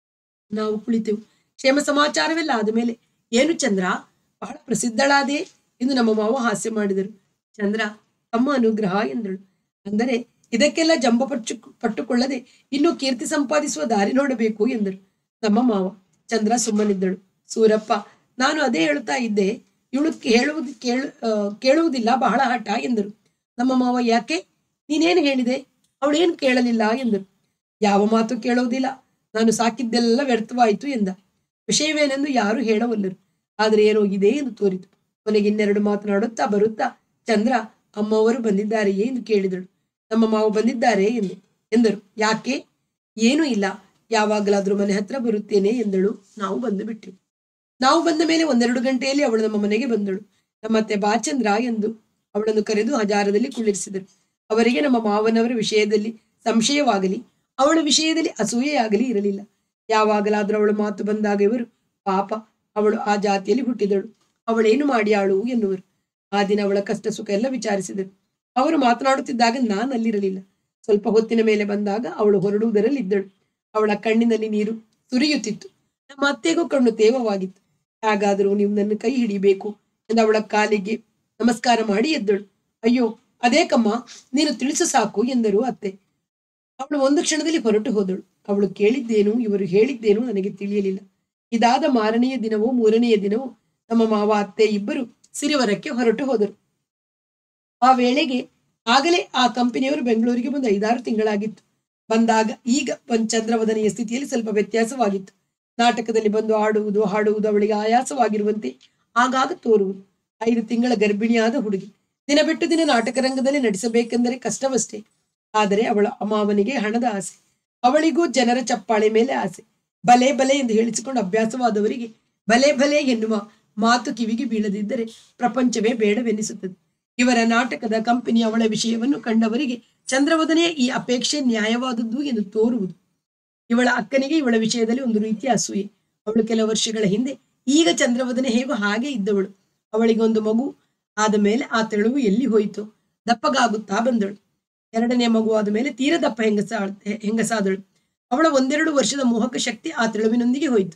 ನಾವು ಕುಳಿತೆವು ಕ್ಷೇಮ ಸಮಾಚಾರವೆಲ್ಲ ಆದ ಮೇಲೆ ಏನು ಚಂದ್ರ ಬಹಳ ಪ್ರಸಿದ್ಧಳಾದೆ ಎಂದು ನಮ್ಮ ಮಾವ ಹಾಸ್ಯ ಮಾಡಿದರು ಚಂದ್ರ ತಮ್ಮ ಅನುಗ್ರಹ ಎಂದಳು ಅಂದರೆ ಇದಕ್ಕೆಲ್ಲ ಜಂಬ ಪಟ್ಟು ಪಟ್ಟುಕೊಳ್ಳದೆ ಇನ್ನೂ ಕೀರ್ತಿ ಸಂಪಾದಿಸುವ ದಾರಿ ನೋಡಬೇಕು ಎಂದರು ನಮ್ಮ ಮಾವ ಚಂದ್ರ ಸುಮ್ಮನಿದ್ದಳು ಸೂರಪ್ಪ ನಾನು ಅದೇ ಹೇಳ್ತಾ ಇದ್ದೆ ಇವಳು ಕೇಳುವುದು ಕೇಳು ಆ, ಕೇಳುವುದಿಲ್ಲ ಬಹಳ ಹಠ ಎಂದರು ನಮ್ಮ ಮಾವ ಯಾಕೆ ನೀನೇನು ಹೇಳಿದೆ ಅವಳೇನು ಕೇಳಲಿಲ್ಲ ಎಂದರು ಯಾವ ಮಾತು ಕೇಳುವುದಿಲ್ಲ ನಾನು ಸಾಕಿದ್ದೆಲ್ಲ ವ್ಯರ್ಥವಾಯಿತು ಎಂದ ವಿಷಯವೇನೆಂದು ಯಾರು ಹೇಳವಲ್ಲರು ಆದರೆ ಏನೋ ಇದೆ ಎಂದು ತೋರಿತು ಕೊನೆಗೆ ಇನ್ನೆರಡು ಮಾತನಾಡುತ್ತಾ ಬರುತ್ತಾ ಚಂದ್ರ ಅಮ್ಮವರು ಬಂದಿದ್ದಾರೆಯೇ ಎಂದು ಕೇಳಿದಳು ನಮ್ಮ ಮಾವು ಬಂದಿದ್ದಾರೆ ಎಂದು ಎಂದರು ಯಾಕೆ ಏನೂ ಇಲ್ಲ ಯಾವಾಗಲಾದ್ರೂ ಮನೆ ಹತ್ರ ಬರುತ್ತೇನೆ ಎಂದಳು ನಾವು ಬಂದು ಬಿಟ್ಟೆವು ನಾವು ಬಂದ ಮೇಲೆ ಒಂದೆರಡು ಗಂಟೆಯಲ್ಲಿ ಅವಳು ನಮ್ಮ ಮನೆಗೆ ಬಂದಳು ನಮ್ಮತ್ತೆ ಬಾ ಚಂದ್ರ ಎಂದು ಅವಳನ್ನು ಕರೆದು ಹಜಾರದಲ್ಲಿ ಕುಳ್ಳಿರಿಸಿದರು ಅವರಿಗೆ ನಮ್ಮ ಮಾವನವರ ವಿಷಯದಲ್ಲಿ ಸಂಶಯವಾಗಲಿ ಅವಳ ವಿಷಯದಲ್ಲಿ ಅಸೂಯೆಯಾಗಲಿ ಇರಲಿಲ್ಲ ಯಾವಾಗಲಾದ್ರೂ ಅವಳ ಮಾತು ಬಂದಾಗ ಇವರು ಪಾಪ ಅವಳು ಆ ಜಾತಿಯಲ್ಲಿ ಹುಟ್ಟಿದಳು ಅವಳೇನು ಮಾಡಿಯಾಳು ಎನ್ನುವರು ಆ ದಿನ ಅವಳ ಕಷ್ಟ ಸುಖ ಎಲ್ಲ ವಿಚಾರಿಸಿದರು ಅವರು ಮಾತನಾಡುತ್ತಿದ್ದಾಗ ನಾನು ಅಲ್ಲಿರಲಿಲ್ಲ ಸ್ವಲ್ಪ ಹೊತ್ತಿನ ಮೇಲೆ ಬಂದಾಗ ಅವಳು ಹೊರಡುವುದರಲ್ಲಿ ಇದ್ದಳು ಅವಳ ಕಣ್ಣಿನಲ್ಲಿ ನೀರು ಸುರಿಯುತ್ತಿತ್ತು ನಮ್ಮ ಅತ್ತೆಗೂ ಕಣ್ಣು ತೇವವಾಗಿತ್ತು ಹಾಗಾದರೂ ನೀವು ನನ್ನ ಕೈ ಹಿಡಿಬೇಕು ಎಂದು ಅವಳ ಕಾಲಿಗೆ ನಮಸ್ಕಾರ ಮಾಡಿ ಎದ್ದಳು ಅಯ್ಯೋ ಅದೇಕಮ್ಮ ನೀನು ತಿಳಿಸು ಸಾಕು ಎಂದರು ಅತ್ತೆ ಅವಳು ಒಂದು ಕ್ಷಣದಲ್ಲಿ ಹೊರಟು ಹೋದಳು ಅವಳು ಕೇಳಿದ್ದೇನು ಇವರು ಹೇಳಿದ್ದೇನು ನನಗೆ ತಿಳಿಯಲಿಲ್ಲ ಇದಾದ ಮಾರನೆಯ ದಿನವೋ ಮೂರನೆಯ ದಿನವೋ ನಮ್ಮ ಮಾವ ಅತ್ತೆ ಇಬ್ಬರು ಸಿರಿವರಕ್ಕೆ ಹೊರಟು ಹೋದರು ಆ ವೇಳೆಗೆ ಆಗಲೇ ಆ ಕಂಪನಿಯವರು ಬೆಂಗಳೂರಿಗೆ ಬಂದು ಐದಾರು ತಿಂಗಳಾಗಿತ್ತು ಬಂದಾಗ ಈಗ ಒಂದ್ ಚಂದ್ರವದನೆಯ ಸ್ಥಿತಿಯಲ್ಲಿ ಸ್ವಲ್ಪ ವ್ಯತ್ಯಾಸವಾಗಿತ್ತು ನಾಟಕದಲ್ಲಿ ಬಂದು ಆಡುವುದು ಹಾಡುವುದು ಅವಳಿಗೆ ಆಯಾಸವಾಗಿರುವಂತೆ ಆಗಾಗ ತೋರುವುದು ಐದು ತಿಂಗಳ ಗರ್ಭಿಣಿಯಾದ ಹುಡುಗಿ ದಿನ ಬಿಟ್ಟು ದಿನ ನಾಟಕ ರಂಗದಲ್ಲಿ ನಟಿಸಬೇಕೆಂದರೆ ಕಷ್ಟವಷ್ಟೇ ಆದರೆ ಅವಳ ಅಮಾವನಿಗೆ ಹಣದ ಆಸೆ ಅವಳಿಗೂ ಜನರ ಚಪ್ಪಾಳೆ ಮೇಲೆ ಆಸೆ ಬಲೆ ಬಲೆ ಎಂದು ಹೇಳಿಸಿಕೊಂಡು ಅಭ್ಯಾಸವಾದವರಿಗೆ ಬಲೆ ಬಲೆ ಎನ್ನುವ ಮಾತು ಕಿವಿಗೆ ಬೀಳದಿದ್ದರೆ ಪ್ರಪಂಚವೇ ಬೇಡವೆನಿಸುತ್ತದೆ ಇವರ ನಾಟಕದ ಕಂಪನಿ ಅವಳ ವಿಷಯವನ್ನು ಕಂಡವರಿಗೆ ಚಂದ್ರವದನೆಯ ಈ ಅಪೇಕ್ಷೆ ನ್ಯಾಯವಾದದ್ದು ಎಂದು ತೋರುವುದು ಇವಳ ಅಕ್ಕನಿಗೆ ಇವಳ ವಿಷಯದಲ್ಲಿ ಒಂದು ರೀತಿಯ ಅಸೂಯೆ ಅವಳು ಕೆಲ ವರ್ಷಗಳ ಹಿಂದೆ ಈಗ ಚಂದ್ರವದನೆ ಹೇಗೋ ಹಾಗೆ ಇದ್ದವಳು ಅವಳಿಗೆ ಒಂದು ಮಗು ಆದ ಮೇಲೆ ಆ ತೆಳುವು ಎಲ್ಲಿ ಹೋಯಿತು ದಪ್ಪಗಾಗುತ್ತಾ ಬಂದಳು ಎರಡನೇ ಮಗು ಆದ ಮೇಲೆ ತೀರ ದಪ್ಪ ಹೆಂಗಸ ಹೆಂಗಸಾದಳು ಅವಳ ಒಂದೆರಡು ವರ್ಷದ ಮೋಹಕ ಶಕ್ತಿ ಆ ತೆಳುವಿನೊಂದಿಗೆ ಹೋಯಿತು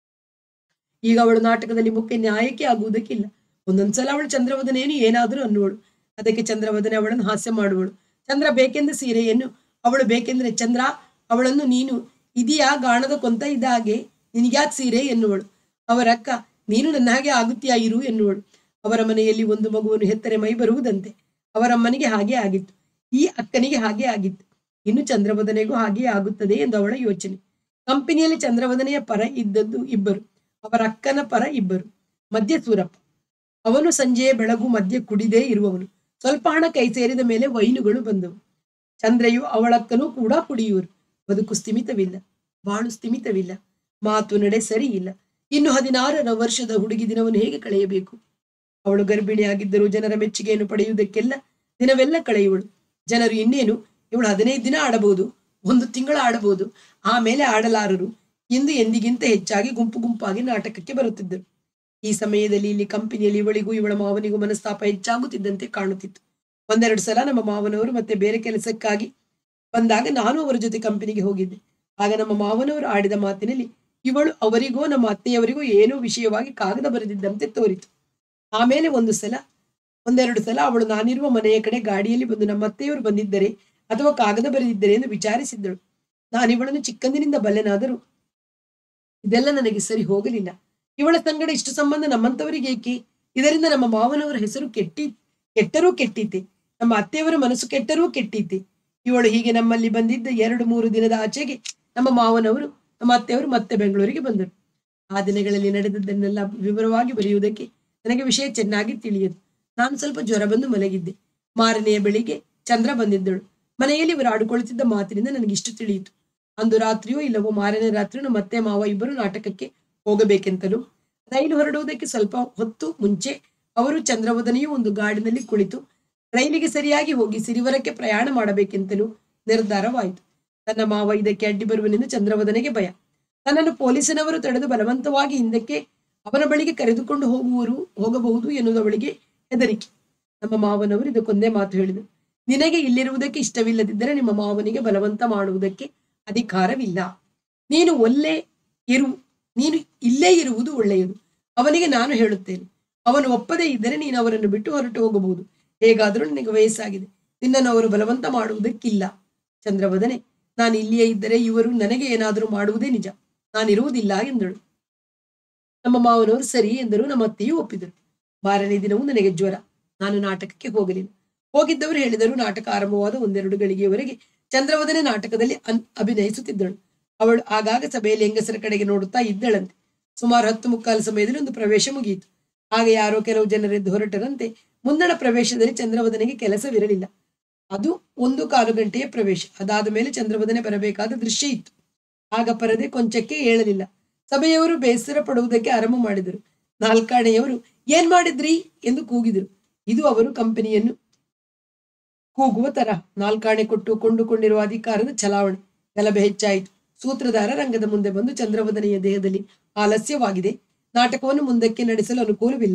ಈಗ ಅವಳು ನಾಟಕದಲ್ಲಿ ಮುಖ್ಯ ನ್ಯಾಯಕ್ಕೆ ಆಗುವುದಕ್ಕಿಲ್ಲ ಒಂದೊಂದ್ಸಲ ಅವಳು ಚಂದ್ರವದನೇನು ಏನಾದರೂ ಅನ್ನುವಳು ಅದಕ್ಕೆ ಚಂದ್ರವದನೆ ಅವಳನ್ನು ಹಾಸ್ಯ ಮಾಡುವಳು ಚಂದ್ರ ಬೇಕೆಂದ ಸೀರೆಯನ್ನು ಅವಳು ಬೇಕೆಂದ್ರೆ ಚಂದ್ರ ಅವಳನ್ನು ನೀನು ಇದೆಯಾ ಗಾಣದ ಕೊಂತ ಇದ್ದ ಹಾಗೆ ನಿನಗ್ಯಾಕ್ ಸೀರೆ ಎನ್ನುವಳು ಅವರಕ್ಕ ನೀನು ನನ್ನ ಹಾಗೆ ಆಗುತ್ತೀಯಾ ಇರು ಎನ್ನುವಳು ಅವರ ಮನೆಯಲ್ಲಿ ಒಂದು ಮಗುವನ್ನು ಹೆತ್ತರೆ ಮೈ ಬರುವುದಂತೆ ಅವರಮ್ಮನಿಗೆ ಹಾಗೆ ಆಗಿತ್ತು ಈ ಅಕ್ಕನಿಗೆ ಹಾಗೆ ಆಗಿತ್ತು ಇನ್ನು ಚಂದ್ರವದನೆಗೂ ಹಾಗೆಯೇ ಆಗುತ್ತದೆ ಎಂದು ಅವಳ ಯೋಚನೆ ಕಂಪನಿಯಲ್ಲಿ ಚಂದ್ರವದನೆಯ ಪರ ಇದ್ದದ್ದು ಇಬ್ಬರು ಅವರ ಅಕ್ಕನ ಪರ ಇಬ್ಬರು ಮಧ್ಯ ಸೂರಪ್ಪ ಅವನು ಸಂಜೆಯ ಬೆಳಗು ಮಧ್ಯ ಕುಡಿದೇ ಇರುವವನು ಸ್ವಲ್ಪ ಹಣ ಕೈ ಸೇರಿದ ಮೇಲೆ ವೈನುಗಳು ಬಂದವು ಚಂದ್ರೆಯು ಅವಳಕ್ಕನೂ ಕೂಡ ಕುಡಿಯುವರು ಬದುಕು ಸ್ಥಿಮಿತವಿಲ್ಲ ಬಾಳು ಸ್ಥಿಮಿತವಿಲ್ಲ ಮಾತು ನಡೆ ಸರಿ ಇಲ್ಲ ಇನ್ನು ಹದಿನಾರರ ವರ್ಷದ ಹುಡುಗಿ ದಿನವನ್ನು ಹೇಗೆ ಕಳೆಯಬೇಕು ಅವಳು ಗರ್ಭಿಣಿಯಾಗಿದ್ದರೂ ಜನರ ಮೆಚ್ಚುಗೆಯನ್ನು ಪಡೆಯುವುದಕ್ಕೆಲ್ಲ ದಿನವೆಲ್ಲ ಕಳೆಯುವಳು ಜನರು ಇನ್ನೇನು ಇವಳು ಹದಿನೈದು ದಿನ ಆಡಬಹುದು ಒಂದು ತಿಂಗಳು ಆಡಬಹುದು ಆಮೇಲೆ ಆಡಲಾರರು ಇಂದು ಎಂದಿಗಿಂತ ಹೆಚ್ಚಾಗಿ ಗುಂಪು ಗುಂಪಾಗಿ ನಾಟಕಕ್ಕೆ ಬರುತ್ತಿದ್ದರು ಈ ಸಮಯದಲ್ಲಿ ಇಲ್ಲಿ ಕಂಪನಿಯಲ್ಲಿ ಇವಳಿಗೂ ಇವಳ ಮಾವನಿಗೂ ಮನಸ್ತಾಪ ಹೆಚ್ಚಾಗುತ್ತಿದ್ದಂತೆ ಕಾಣುತ್ತಿತ್ತು ಒಂದೆರಡು ಸಲ ನಮ್ಮ ಮಾವನವರು ಮತ್ತೆ ಬೇರೆ ಕೆಲಸಕ್ಕಾಗಿ ಬಂದಾಗ ನಾನು ಅವರ ಜೊತೆ ಕಂಪನಿಗೆ ಹೋಗಿದ್ದೆ ಆಗ ನಮ್ಮ ಮಾವನವರು ಆಡಿದ ಮಾತಿನಲ್ಲಿ ಇವಳು ಅವರಿಗೋ ನಮ್ಮ ಅತ್ತೆಯವರಿಗೋ ಏನೋ ವಿಷಯವಾಗಿ ಕಾಗದ ಬರೆದಿದ್ದಂತೆ ತೋರಿತು ಆಮೇಲೆ ಒಂದು ಸಲ ಒಂದೆರಡು ಸಲ ಅವಳು ನಾನಿರುವ ಮನೆಯ ಕಡೆ ಗಾಡಿಯಲ್ಲಿ ಬಂದು ನಮ್ಮ ಅತ್ತೆಯವರು ಬಂದಿದ್ದರೆ ಅಥವಾ ಕಾಗದ ಬರೆದಿದ್ದರೆ ಎಂದು ವಿಚಾರಿಸಿದ್ದಳು ನಾನಿವಳನ್ನು ಚಿಕ್ಕಂದಿನಿಂದ ಬಲ್ಲೆನಾದರೂ ಇದೆಲ್ಲ ನನಗೆ ಸರಿ ಹೋಗಲಿಲ್ಲ ಇವಳ ಸಂಗಡ ಇಷ್ಟು ಸಂಬಂಧ ನಮ್ಮಂತವರಿಗೆ ಏಕೆ ಇದರಿಂದ ನಮ್ಮ ಮಾವನವರ ಹೆಸರು ಕೆಟ್ಟಿ ಕೆಟ್ಟರೂ ಕೆಟ್ಟಿತೆ ನಮ್ಮ ಅತ್ತೆಯವರ ಮನಸ್ಸು ಕೆಟ್ಟರೂ ಕೆಟ್ಟಿತೆ ಇವಳು ಹೀಗೆ ನಮ್ಮಲ್ಲಿ ಬಂದಿದ್ದ ಎರಡು ಮೂರು ದಿನದ ಆಚೆಗೆ ನಮ್ಮ ಮಾವನವರು ನಮ್ಮ ಅತ್ತೆಯವರು ಮತ್ತೆ ಬೆಂಗಳೂರಿಗೆ ಬಂದರು ಆ ದಿನಗಳಲ್ಲಿ ನಡೆದದ್ದನ್ನೆಲ್ಲ ವಿವರವಾಗಿ ಬರೆಯುವುದಕ್ಕೆ ನನಗೆ ವಿಷಯ ಚೆನ್ನಾಗಿ ತಿಳಿಯದು ನಾನು ಸ್ವಲ್ಪ ಜ್ವರ ಬಂದು ಮಲಗಿದ್ದೆ ಮಾರನೆಯ ಬೆಳಿಗ್ಗೆ ಚಂದ್ರ ಬಂದಿದ್ದಳು ಮನೆಯಲ್ಲಿ ಇವರು ಆಡುಕೊಳ್ಳುತ್ತಿದ್ದ ಮಾತಿನಿಂದ ನನಗೆ ಇಷ್ಟು ತಿಳಿಯಿತು ಅಂದು ರಾತ್ರಿಯೋ ಇಲ್ಲವೋ ಮಾರನೇ ರಾತ್ರಿಯೋ ನಮ್ಮ ಅತ್ತೆ ಮಾವ ಇಬ್ಬರು ನಾಟಕಕ್ಕೆ ಹೋಗಬೇಕೆಂತಲೂ ರೈಲು ಹೊರಡುವುದಕ್ಕೆ ಸ್ವಲ್ಪ ಹೊತ್ತು ಮುಂಚೆ ಅವರು ಚಂದ್ರವದನೆಯೂ ಒಂದು ಗಾಡಿನಲ್ಲಿ ಕುಳಿತು ರೈಲಿಗೆ ಸರಿಯಾಗಿ ಹೋಗಿ ಸಿರಿವರಕ್ಕೆ ಪ್ರಯಾಣ ಮಾಡಬೇಕೆಂತಲೂ ನಿರ್ಧಾರವಾಯಿತು ತನ್ನ ಮಾವ ಇದಕ್ಕೆ ಅಡ್ಡಿ ಬರುವನೆಂದು ಚಂದ್ರವದನೆಗೆ ಭಯ ತನ್ನನ್ನು ಪೊಲೀಸನವರು ತಡೆದು ಬಲವಂತವಾಗಿ ಹಿಂದಕ್ಕೆ ಅವನ ಬಳಿಗೆ ಕರೆದುಕೊಂಡು ಹೋಗುವರು ಹೋಗಬಹುದು ಎನ್ನುವುದು ಅವಳಿಗೆ ಹೆದರಿಕೆ ನಮ್ಮ ಮಾವನವರು ಇದಕ್ಕೊಂದೇ ಮಾತು ಹೇಳಿದರು ನಿನಗೆ ಇಲ್ಲಿರುವುದಕ್ಕೆ ಇಷ್ಟವಿಲ್ಲದಿದ್ದರೆ ನಿಮ್ಮ ಮಾವನಿಗೆ ಬಲವಂತ ಮಾಡುವುದಕ್ಕೆ ಅಧಿಕಾರವಿಲ್ಲ ನೀನು ಒಲ್ಲೆ ಇರು ನೀನು ಇಲ್ಲೇ ಇರುವುದು ಒಳ್ಳೆಯದು ಅವನಿಗೆ ನಾನು ಹೇಳುತ್ತೇನೆ ಅವನು ಒಪ್ಪದೇ ಇದ್ದರೆ ನೀನು ಅವರನ್ನು ಬಿಟ್ಟು ಹೊರಟು ಹೋಗಬಹುದು ಹೇಗಾದರೂ ನಿನಗೆ ವಯಸ್ಸಾಗಿದೆ ನಿನ್ನನ್ನು ಅವರು ಬಲವಂತ ಮಾಡುವುದಕ್ಕಿಲ್ಲ ಚಂದ್ರವದನೆ ನಾನು ಇಲ್ಲಿಯೇ ಇದ್ದರೆ ಇವರು ನನಗೆ ಏನಾದರೂ ಮಾಡುವುದೇ ನಿಜ ನಾನಿರುವುದಿಲ್ಲ ಎಂದಳು ನಮ್ಮ ಮಾವನವರು ಸರಿ ಎಂದರು ನಮ್ಮ ಅತ್ತೆಯೂ ಒಪ್ಪಿದರು ಮಾರನೇ ದಿನವೂ ನನಗೆ ಜ್ವರ ನಾನು ನಾಟಕಕ್ಕೆ ಹೋಗಲಿಲ್ಲ ಹೋಗಿದ್ದವರು ಹೇಳಿದರು ನಾಟಕ ಆರಂಭವಾದ ಒಂದೆರಡು ಗಳಿಗೆಯವರೆಗೆ ಚಂದ್ರವದನೆ ನಾಟಕದಲ್ಲಿ ಅನ್ ಅಭಿನಯಿಸುತ್ತಿದ್ದಳು ಅವಳು ಆಗಾಗ ಸಭೆಯಲ್ಲಿ ಹೆಂಗಸರ ಕಡೆಗೆ ನೋಡುತ್ತಾ ಇದ್ದಳಂತೆ ಸುಮಾರು ಹತ್ತು ಮುಕ್ಕಾಲು ಸಮಯದಲ್ಲಿ ಒಂದು ಪ್ರವೇಶ ಮುಗಿಯಿತು ಆಗ ಯಾರೋ ಕೆಲವು ಜನರೆದ್ದು ಹೊರಟರಂತೆ ಮುಂದಣ ಪ್ರವೇಶದಲ್ಲಿ ಚಂದ್ರವದನೆಗೆ ಕೆಲಸವಿರಲಿಲ್ಲ ಅದು ಒಂದು ಕಾಲು ಗಂಟೆಯ ಪ್ರವೇಶ ಅದಾದ ಮೇಲೆ ಚಂದ್ರವದನೆ ಬರಬೇಕಾದ ದೃಶ್ಯ ಇತ್ತು ಆಗ ಪರದೆ ಕೊಂಚಕ್ಕೆ ಏಳಲಿಲ್ಲ ಸಭೆಯವರು ಬೇಸರ ಪಡುವುದಕ್ಕೆ ಆರಂಭ ಮಾಡಿದರು ನಾಲ್ಕಾಣೆಯವರು ಏನ್ ಮಾಡಿದ್ರಿ ಎಂದು ಕೂಗಿದರು ಇದು ಅವರು ಕಂಪನಿಯನ್ನು ಕೂಗುವ ತರ ನಾಲ್ಕಾಣೆ ಕೊಟ್ಟು ಕೊಂಡುಕೊಂಡಿರುವ ಅಧಿಕಾರದ ಚಲಾವಣೆ ಗಲಭೆ ಹೆಚ್ಚಾಯಿತು ಸೂತ್ರಧಾರ ರಂಗದ ಮುಂದೆ ಬಂದು ಚಂದ್ರವದನೆಯ ದೇಹದಲ್ಲಿ ಆಲಸ್ಯವಾಗಿದೆ ನಾಟಕವನ್ನು ಮುಂದಕ್ಕೆ ನಡೆಸಲು ಅನುಕೂಲವಿಲ್ಲ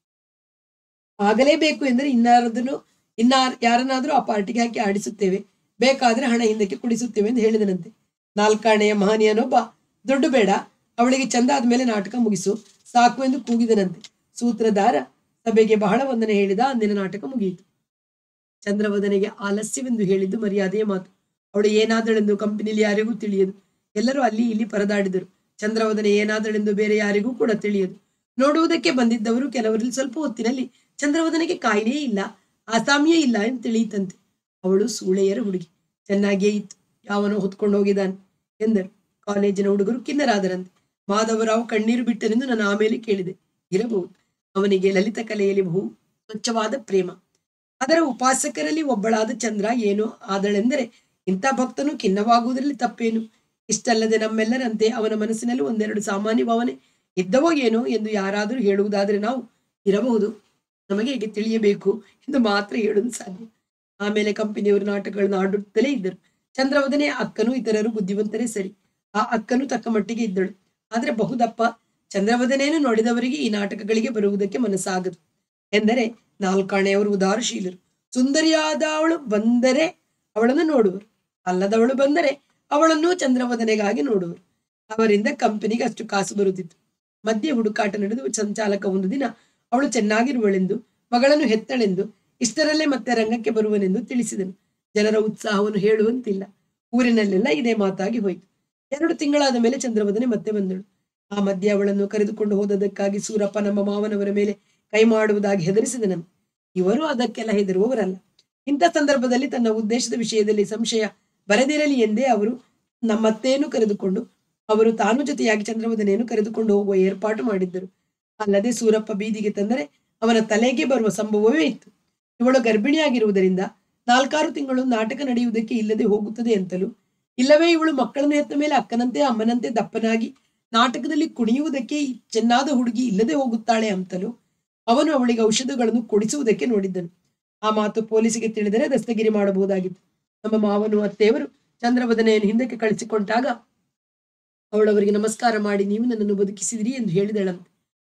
ಆಗಲೇಬೇಕು ಎಂದರೆ ಇನ್ನಾರದನ್ನು ಇನ್ನಾರ ಯಾರನ್ನಾದರೂ ಆ ಪಾರ್ಟಿಗೆ ಹಾಕಿ ಆಡಿಸುತ್ತೇವೆ ಬೇಕಾದ್ರೆ ಹಣ ಹಿಂದಕ್ಕೆ ಕುಡಿಸುತ್ತೇವೆ ಎಂದು ಹೇಳಿದನಂತೆ ನಾಲ್ಕಾಣೆಯ ಮಹನೀಯನೊಬ್ಬ ದುಡ್ಡು ಬೇಡ ಅವಳಿಗೆ ಚಂದ ಆದ್ಮೇಲೆ ನಾಟಕ ಮುಗಿಸು ಸಾಕು ಎಂದು ಕೂಗಿದನಂತೆ ಸೂತ್ರಧಾರ ಸಭೆಗೆ ಬಹಳ ವಂದನೆ ಹೇಳಿದ ಅಂದಿನ ನಾಟಕ ಮುಗಿಯಿತು ಚಂದ್ರವದನೆಗೆ ಆಲಸ್ಯವೆಂದು ಹೇಳಿದ್ದು ಮರ್ಯಾದೆಯ ಮಾತು ಅವಳು ಏನಾದಳೆಂದು ಕಂಪನಿಯಲ್ಲಿ ಯಾರಿಗೂ ತಿಳಿಯದು ಎಲ್ಲರೂ ಅಲ್ಲಿ ಇಲ್ಲಿ ಪರದಾಡಿದರು ಚಂದ್ರವದನೆ ಏನಾದಳೆಂದು ಬೇರೆ ಯಾರಿಗೂ ಕೂಡ ತಿಳಿಯದು ನೋಡುವುದಕ್ಕೆ ಬಂದಿದ್ದವರು ಕೆಲವರಲ್ಲಿ ಸ್ವಲ್ಪ ಹೊತ್ತಿನಲ್ಲಿ ಚಂದ್ರವದನೆಗೆ ಕಾಯಿಲೆಯೇ ಇಲ್ಲ ಆಸಾಮಿಯೇ ಇಲ್ಲ ಎಂದು ತಿಳಿಯಿತಂತೆ ಅವಳು ಸೂಳೆಯರ ಹುಡುಗಿ ಚೆನ್ನಾಗಿಯೇ ಇತ್ತು ಯಾವನೋ ಹೊತ್ಕೊಂಡು ಹೋಗಿದ್ದಾನೆ ಎಂದರು ಕಾಲೇಜಿನ ಹುಡುಗರು ಕಿನ್ನರಾದರಂತೆ ಮಾಧವರಾವ್ ಕಣ್ಣೀರು ಬಿಟ್ಟನೆಂದು ನಾನು ಆಮೇಲೆ ಕೇಳಿದೆ ಇರಬಹುದು ಅವನಿಗೆ ಲಲಿತ ಕಲೆಯಲ್ಲಿ ಬಹು ಸ್ವಚ್ಛವಾದ ಪ್ರೇಮ ಅದರ ಉಪಾಸಕರಲ್ಲಿ ಒಬ್ಬಳಾದ ಚಂದ್ರ ಏನೋ ಆದಳೆಂದರೆ ಇಂಥ ಭಕ್ತನು ಖಿನ್ನವಾಗುವುದರಲ್ಲಿ ತಪ್ಪೇನು ಇಷ್ಟಲ್ಲದೆ ನಮ್ಮೆಲ್ಲರಂತೆ ಅವನ ಮನಸ್ಸಿನಲ್ಲಿ ಒಂದೆರಡು ಸಾಮಾನ್ಯ ಭಾವನೆ ಇದ್ದವೋ ಏನೋ ಎಂದು ಯಾರಾದರೂ ಹೇಳುವುದಾದರೆ ನಾವು ಇರಬಹುದು ನಮಗೆ ಹೇಗೆ ತಿಳಿಯಬೇಕು ಎಂದು ಮಾತ್ರ ಹೇಳಲು ಸಾಧ್ಯ ಆಮೇಲೆ ಕಂಪನಿಯವರು ನಾಟಕಗಳನ್ನು ಆಡುತ್ತಲೇ ಇದ್ದರು ಚಂದ್ರವದನೆ ಅಕ್ಕನು ಇತರರು ಬುದ್ಧಿವಂತರೇ ಸರಿ ಆ ಅಕ್ಕನು ತಕ್ಕ ಮಟ್ಟಿಗೆ ಇದ್ದಳು ಆದ್ರೆ ಬಹುದಪ್ಪ ಚಂದ್ರವದನೆಯನ್ನು ನೋಡಿದವರಿಗೆ ಈ ನಾಟಕಗಳಿಗೆ ಬರುವುದಕ್ಕೆ ಮನಸ್ಸಾಗದು ಎಂದರೆ ನಾಲ್ಕಾಣೆಯವರು ಉದಾರಶೀಲರು ಸುಂದರಿಯಾದವಳು ಬಂದರೆ ಅವಳನ್ನು ನೋಡುವರು ಅಲ್ಲದವಳು ಬಂದರೆ ಅವಳನ್ನು ಚಂದ್ರವದನೆಗಾಗಿ ನೋಡುವರು ಅವರಿಂದ ಕಂಪನಿಗೆ ಅಷ್ಟು ಕಾಸು ಬರುತ್ತಿತ್ತು ಮಧ್ಯೆ ಹುಡುಕಾಟ ನಡೆದು ಸಂಚಾಲಕ ಒಂದು ದಿನ ಅವಳು ಚೆನ್ನಾಗಿರುವಳೆಂದು ಮಗಳನ್ನು ಹೆತ್ತಳೆಂದು ಇಷ್ಟರಲ್ಲೇ ಮತ್ತೆ ರಂಗಕ್ಕೆ ಬರುವನೆಂದು ತಿಳಿಸಿದನು ಜನರ ಉತ್ಸಾಹವನ್ನು ಹೇಳುವಂತಿಲ್ಲ ಊರಿನಲ್ಲೆಲ್ಲ ಇದೇ ಮಾತಾಗಿ ಹೋಯಿತು ಎರಡು ತಿಂಗಳಾದ ಮೇಲೆ ಚಂದ್ರವದನೆ ಮತ್ತೆ ಬಂದಳು ಆ ಮಧ್ಯೆ ಅವಳನ್ನು ಕರೆದುಕೊಂಡು ಹೋದದಕ್ಕಾಗಿ ಸೂರಪ್ಪ ನಮ್ಮ ಮಾವನವರ ಮೇಲೆ ಕೈ ಮಾಡುವುದಾಗಿ ಹೆದರಿಸಿದನಂತೆ ಇವರು ಅದಕ್ಕೆಲ್ಲ ಹೆದರುವವರಲ್ಲ ಇಂಥ ಸಂದರ್ಭದಲ್ಲಿ ತನ್ನ ಉದ್ದೇಶದ ವಿಷಯದಲ್ಲಿ ಸಂಶಯ ಬರದಿರಲಿ ಎಂದೇ ಅವರು ನಮ್ಮತ್ತೇನು ಕರೆದುಕೊಂಡು ಅವರು ತಾನು ಜೊತೆಯಾಗಿ ಚಂದ್ರವದನೆಯನ್ನು ಕರೆದುಕೊಂಡು ಹೋಗುವ ಏರ್ಪಾಟು ಮಾಡಿದ್ದರು ಅಲ್ಲದೆ ಸೂರಪ್ಪ ಬೀದಿಗೆ ತಂದರೆ ಅವನ ತಲೆಗೆ ಬರುವ ಸಂಭವವೇ ಇತ್ತು ಇವಳು ಗರ್ಭಿಣಿಯಾಗಿರುವುದರಿಂದ ನಾಲ್ಕಾರು ತಿಂಗಳು ನಾಟಕ ನಡೆಯುವುದಕ್ಕೆ ಇಲ್ಲದೆ ಹೋಗುತ್ತದೆ ಅಂತಲೂ ಇಲ್ಲವೇ ಇವಳು ಮಕ್ಕಳನ್ನು ಹೆತ್ತ ಮೇಲೆ ಅಕ್ಕನಂತೆ ಅಮ್ಮನಂತೆ ದಪ್ಪನಾಗಿ ನಾಟಕದಲ್ಲಿ ಕುಣಿಯುವುದಕ್ಕೆ ಚೆನ್ನಾದ ಹುಡುಗಿ ಇಲ್ಲದೆ ಹೋಗುತ್ತಾಳೆ ಅಂತಲೂ ಅವನು ಅವಳಿಗೆ ಔಷಧಗಳನ್ನು ಕೊಡಿಸುವುದಕ್ಕೆ ನೋಡಿದ್ದನು ಆ ಮಾತು ಪೊಲೀಸಿಗೆ ತಿಳಿದರೆ ದಸ್ತಗಿರಿ ಮಾಡಬಹುದಾಗಿತ್ತು ನಮ್ಮ ಮಾವನು ಅತ್ತೆಯವರು ಚಂದ್ರವದನೆಯನ್ನು ಹಿಂದಕ್ಕೆ ಕಳಿಸಿಕೊಂಡಾಗ ಅವಳವರಿಗೆ ನಮಸ್ಕಾರ ಮಾಡಿ ನೀವು ನನ್ನನ್ನು ಬದುಕಿಸಿದಿರಿ ಎಂದು ಹೇಳಿದಳಂತೆ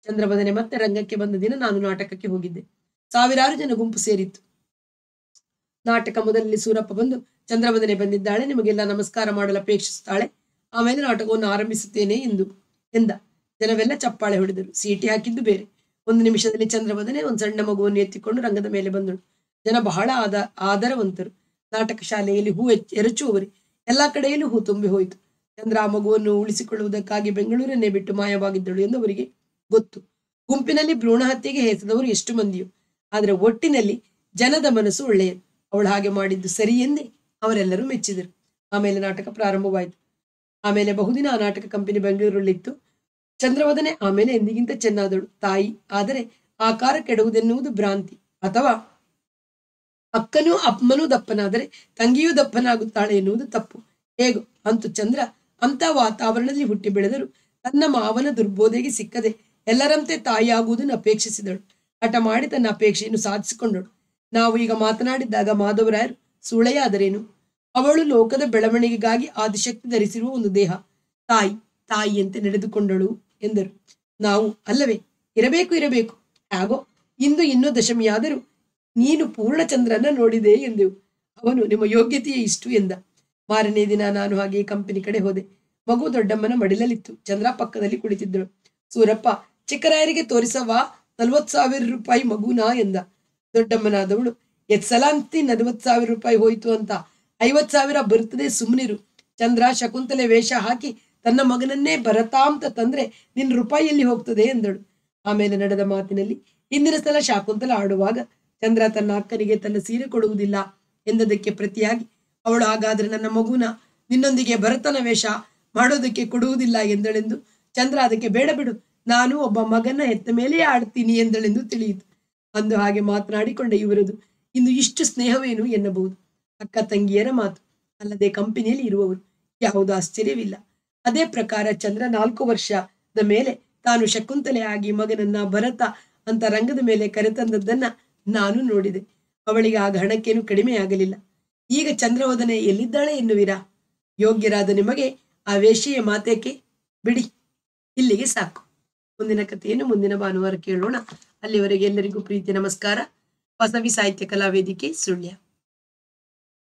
ಚಂದ್ರಬದನೆ ಮತ್ತೆ ರಂಗಕ್ಕೆ ಬಂದ ದಿನ ನಾನು ನಾಟಕಕ್ಕೆ ಹೋಗಿದ್ದೆ ಸಾವಿರಾರು ಜನ ಗುಂಪು ಸೇರಿತ್ತು ನಾಟಕ ಮೊದಲಲ್ಲಿ ಸೂರಪ್ಪ ಬಂದು ಚಂದ್ರಬದನೆ ಬಂದಿದ್ದಾಳೆ ನಿಮಗೆಲ್ಲ ನಮಸ್ಕಾರ ಮಾಡಲು ಅಪೇಕ್ಷಿಸುತ್ತಾಳೆ ಆಮೇಲೆ ನಾಟಕವನ್ನು ಆರಂಭಿಸುತ್ತೇನೆ ಎಂದು ಎಂದ ಜನವೆಲ್ಲ ಚಪ್ಪಾಳೆ ಹೊಡೆದರು ಸೀಟಿ ಹಾಕಿದ್ದು ಬೇರೆ ಒಂದು ನಿಮಿಷದಲ್ಲಿ ಚಂದ್ರಬದನೆ ಒಂದು ಸಣ್ಣ ಮಗುವನ್ನು ಎತ್ತಿಕೊಂಡು ರಂಗದ ಮೇಲೆ ಬಂದಳು ಜನ ಬಹಳ ಆದ ಆದರವಂತರು ನಾಟಕ ಶಾಲೆಯಲ್ಲಿ ಹೂ ಎಚ್- ಎರಚುವವರೇ ಎಲ್ಲಾ ಕಡೆಯಲ್ಲೂ ಹೂ ತುಂಬಿ ಹೋಯಿತು ಚಂದ್ರ ಆ ಮಗುವನ್ನು ಉಳಿಸಿಕೊಳ್ಳುವುದಕ್ಕಾಗಿ ಬೆಂಗಳೂರನ್ನೇ ಬಿಟ್ಟು ಮಾಯವಾಗಿದ್ದಳು ಎಂದು ಅವರಿಗೆ ಗೊತ್ತು ಗುಂಪಿನಲ್ಲಿ ಭ್ರೂಣ ಹತ್ಯೆಗೆ ಹೆಸದವರು ಎಷ್ಟು ಮಂದಿಯೋ ಆದರೆ ಒಟ್ಟಿನಲ್ಲಿ ಜನದ ಮನಸ್ಸು ಒಳ್ಳೆಯದು ಅವಳು ಹಾಗೆ ಮಾಡಿದ್ದು ಸರಿ ಎಂದೇ ಅವರೆಲ್ಲರೂ ಮೆಚ್ಚಿದರು ಆಮೇಲೆ ನಾಟಕ ಪ್ರಾರಂಭವಾಯಿತು ಆಮೇಲೆ ಬಹುದಿನ ಆ ನಾಟಕ ಕಂಪನಿ ಬೆಂಗಳೂರಲ್ಲಿತ್ತು ಚಂದ್ರವದನೆ ಆಮೇಲೆ ಎಂದಿಗಿಂತ ಚೆನ್ನಾದಳು ತಾಯಿ ಆದರೆ ಆಕಾರ ಕೆಡುವುದೆನ್ನುವುದು ಭ್ರಾಂತಿ ಅಥವಾ ಅಕ್ಕನೂ ಅಮ್ಮನೂ ದಪ್ಪನಾದರೆ ತಂಗಿಯೂ ದಪ್ಪನಾಗುತ್ತಾಳೆ ಎನ್ನುವುದು ತಪ್ಪು ಹೇಗೋ ಅಂತೂ ಚಂದ್ರ ಅಂತ ವಾತಾವರಣದಲ್ಲಿ ಹುಟ್ಟಿ ಬೆಳೆದರು ತನ್ನ ಮಾವನ ದುರ್ಬೋಧೆಗೆ ಸಿಕ್ಕದೆ ಎಲ್ಲರಂತೆ ತಾಯಿಯಾಗುವುದನ್ನು ಅಪೇಕ್ಷಿಸಿದಳು ಹಠ ಮಾಡಿ ತನ್ನ ಅಪೇಕ್ಷೆಯನ್ನು ಸಾಧಿಸಿಕೊಂಡಳು ನಾವು ಈಗ ಮಾತನಾಡಿದ್ದಾಗ ಮಾಧವರಾಯರು ಸುಳೆಯಾದರೇನು ಅವಳು ಲೋಕದ ಬೆಳವಣಿಗೆಗಾಗಿ ಆದಿಶಕ್ತಿ ಧರಿಸಿರುವ ಒಂದು ದೇಹ ತಾಯಿ ತಾಯಿಯಂತೆ ನಡೆದುಕೊಂಡಳು ಎಂದರು ನಾವು ಅಲ್ಲವೇ ಇರಬೇಕು ಇರಬೇಕು ಹಾಗೋ ಇಂದು ಇನ್ನೂ ದಶಮಿಯಾದರೂ ನೀನು ಪೂರ್ಣಚಂದ್ರನ ನೋಡಿದೆ ಎಂದೆವು ಅವನು ನಿಮ್ಮ ಯೋಗ್ಯತೆಯೇ ಇಷ್ಟು ಎಂದ ಮಾರನೇ ದಿನ ನಾನು ಹಾಗೆ ಕಂಪನಿ ಕಡೆ ಹೋದೆ ಮಗು ದೊಡ್ಡಮ್ಮನ ಮಡಿಲಲ್ಲಿತ್ತು ಚಂದ್ರ ಪಕ್ಕದಲ್ಲಿ ಕುಳಿತಿದ್ದಳು ಸೂರಪ್ಪ ಚಿಕ್ಕರಾಯರಿಗೆ ತೋರಿಸವಾ ನಲ್ವತ್ ಸಾವಿರ ರೂಪಾಯಿ ಮಗುನಾ ಎಂದ ದೊಡ್ಡಮ್ಮನಾದವಳು ಎತ್ ಸಲ ಅಂತಿ ನಲ್ವತ್ ಸಾವಿರ ರೂಪಾಯಿ ಹೋಯ್ತು ಅಂತ ಐವತ್ ಸಾವಿರ ಬರ್ತದೆ ಸುಮ್ಮನಿರು ಚಂದ್ರ ಶಕುಂತಲೆ ವೇಷ ಹಾಕಿ ತನ್ನ ಮಗನನ್ನೇ ಭರತಾಂತ ತಂದ್ರೆ ನಿನ್ ರೂಪಾಯಿಯಲ್ಲಿ ಹೋಗ್ತದೆ ಎಂದಳು ಆಮೇಲೆ ನಡೆದ ಮಾತಿನಲ್ಲಿ ಹಿಂದಿನ ಸಲ ಶಾಕುಂತಲ ಆಡುವಾಗ ಚಂದ್ರ ತನ್ನ ಅಕ್ಕನಿಗೆ ತನ್ನ ಸೀರೆ ಕೊಡುವುದಿಲ್ಲ ಎಂದದಕ್ಕೆ ಪ್ರತಿಯಾಗಿ ಅವಳು ಹಾಗಾದ್ರೆ ನನ್ನ ಮಗುನ ನಿನ್ನೊಂದಿಗೆ ಭರತನ ವೇಷ ಮಾಡೋದಕ್ಕೆ ಕೊಡುವುದಿಲ್ಲ ಎಂದಳೆಂದು ಚಂದ್ರ ಅದಕ್ಕೆ ಬೇಡ ಬಿಡು ನಾನು ಒಬ್ಬ ಮಗನ ಹೆತ್ತ ಮೇಲೆಯೇ ಆಡ್ತೀನಿ ಎಂದಳೆಂದು ತಿಳಿಯಿತು ಅಂದು ಹಾಗೆ ಮಾತನಾಡಿಕೊಂಡ ಇವರದು ಇಂದು ಇಷ್ಟು ಸ್ನೇಹವೇನು ಎನ್ನಬಹುದು ಅಕ್ಕ ತಂಗಿಯರ ಮಾತು ಅಲ್ಲದೆ ಕಂಪನಿಯಲ್ಲಿ ಇರುವವರು ಯಾವುದು ಆಶ್ಚರ್ಯವಿಲ್ಲ ಅದೇ ಪ್ರಕಾರ ಚಂದ್ರ ನಾಲ್ಕು ವರ್ಷದ ಮೇಲೆ ತಾನು ಶಕುಂತಲೆ ಆಗಿ ಮಗನನ್ನ ಭರತ ಅಂತ ರಂಗದ ಮೇಲೆ ಕರೆತಂದದ್ದನ್ನ ನಾನು ನೋಡಿದೆ ಅವಳಿಗೆ ಆಗ ಹಣಕ್ಕೇನು ಕಡಿಮೆ ಆಗಲಿಲ್ಲ ಈಗ ಚಂದ್ರವದನೆ ಎಲ್ಲಿದ್ದಾಳೆ ಎನ್ನುವಿರಾ ಯೋಗ್ಯರಾದ ನಿಮಗೆ ಆ ವೇಷೆಯ ಮಾತೇಕೆ ಬಿಡಿ ಇಲ್ಲಿಗೆ ಸಾಕು ಮುಂದಿನ ಕಥೆಯನ್ನು ಮುಂದಿನ ಭಾನುವಾರ ಕೇಳೋಣ ಅಲ್ಲಿವರೆಗೆ ಎಲ್ಲರಿಗೂ ಪ್ರೀತಿ ನಮಸ್ಕಾರ ವಾಸವಿ ಸಾಹಿತ್ಯ ಕಲಾವೇದಿಕೆ ಸುಳ್ಯ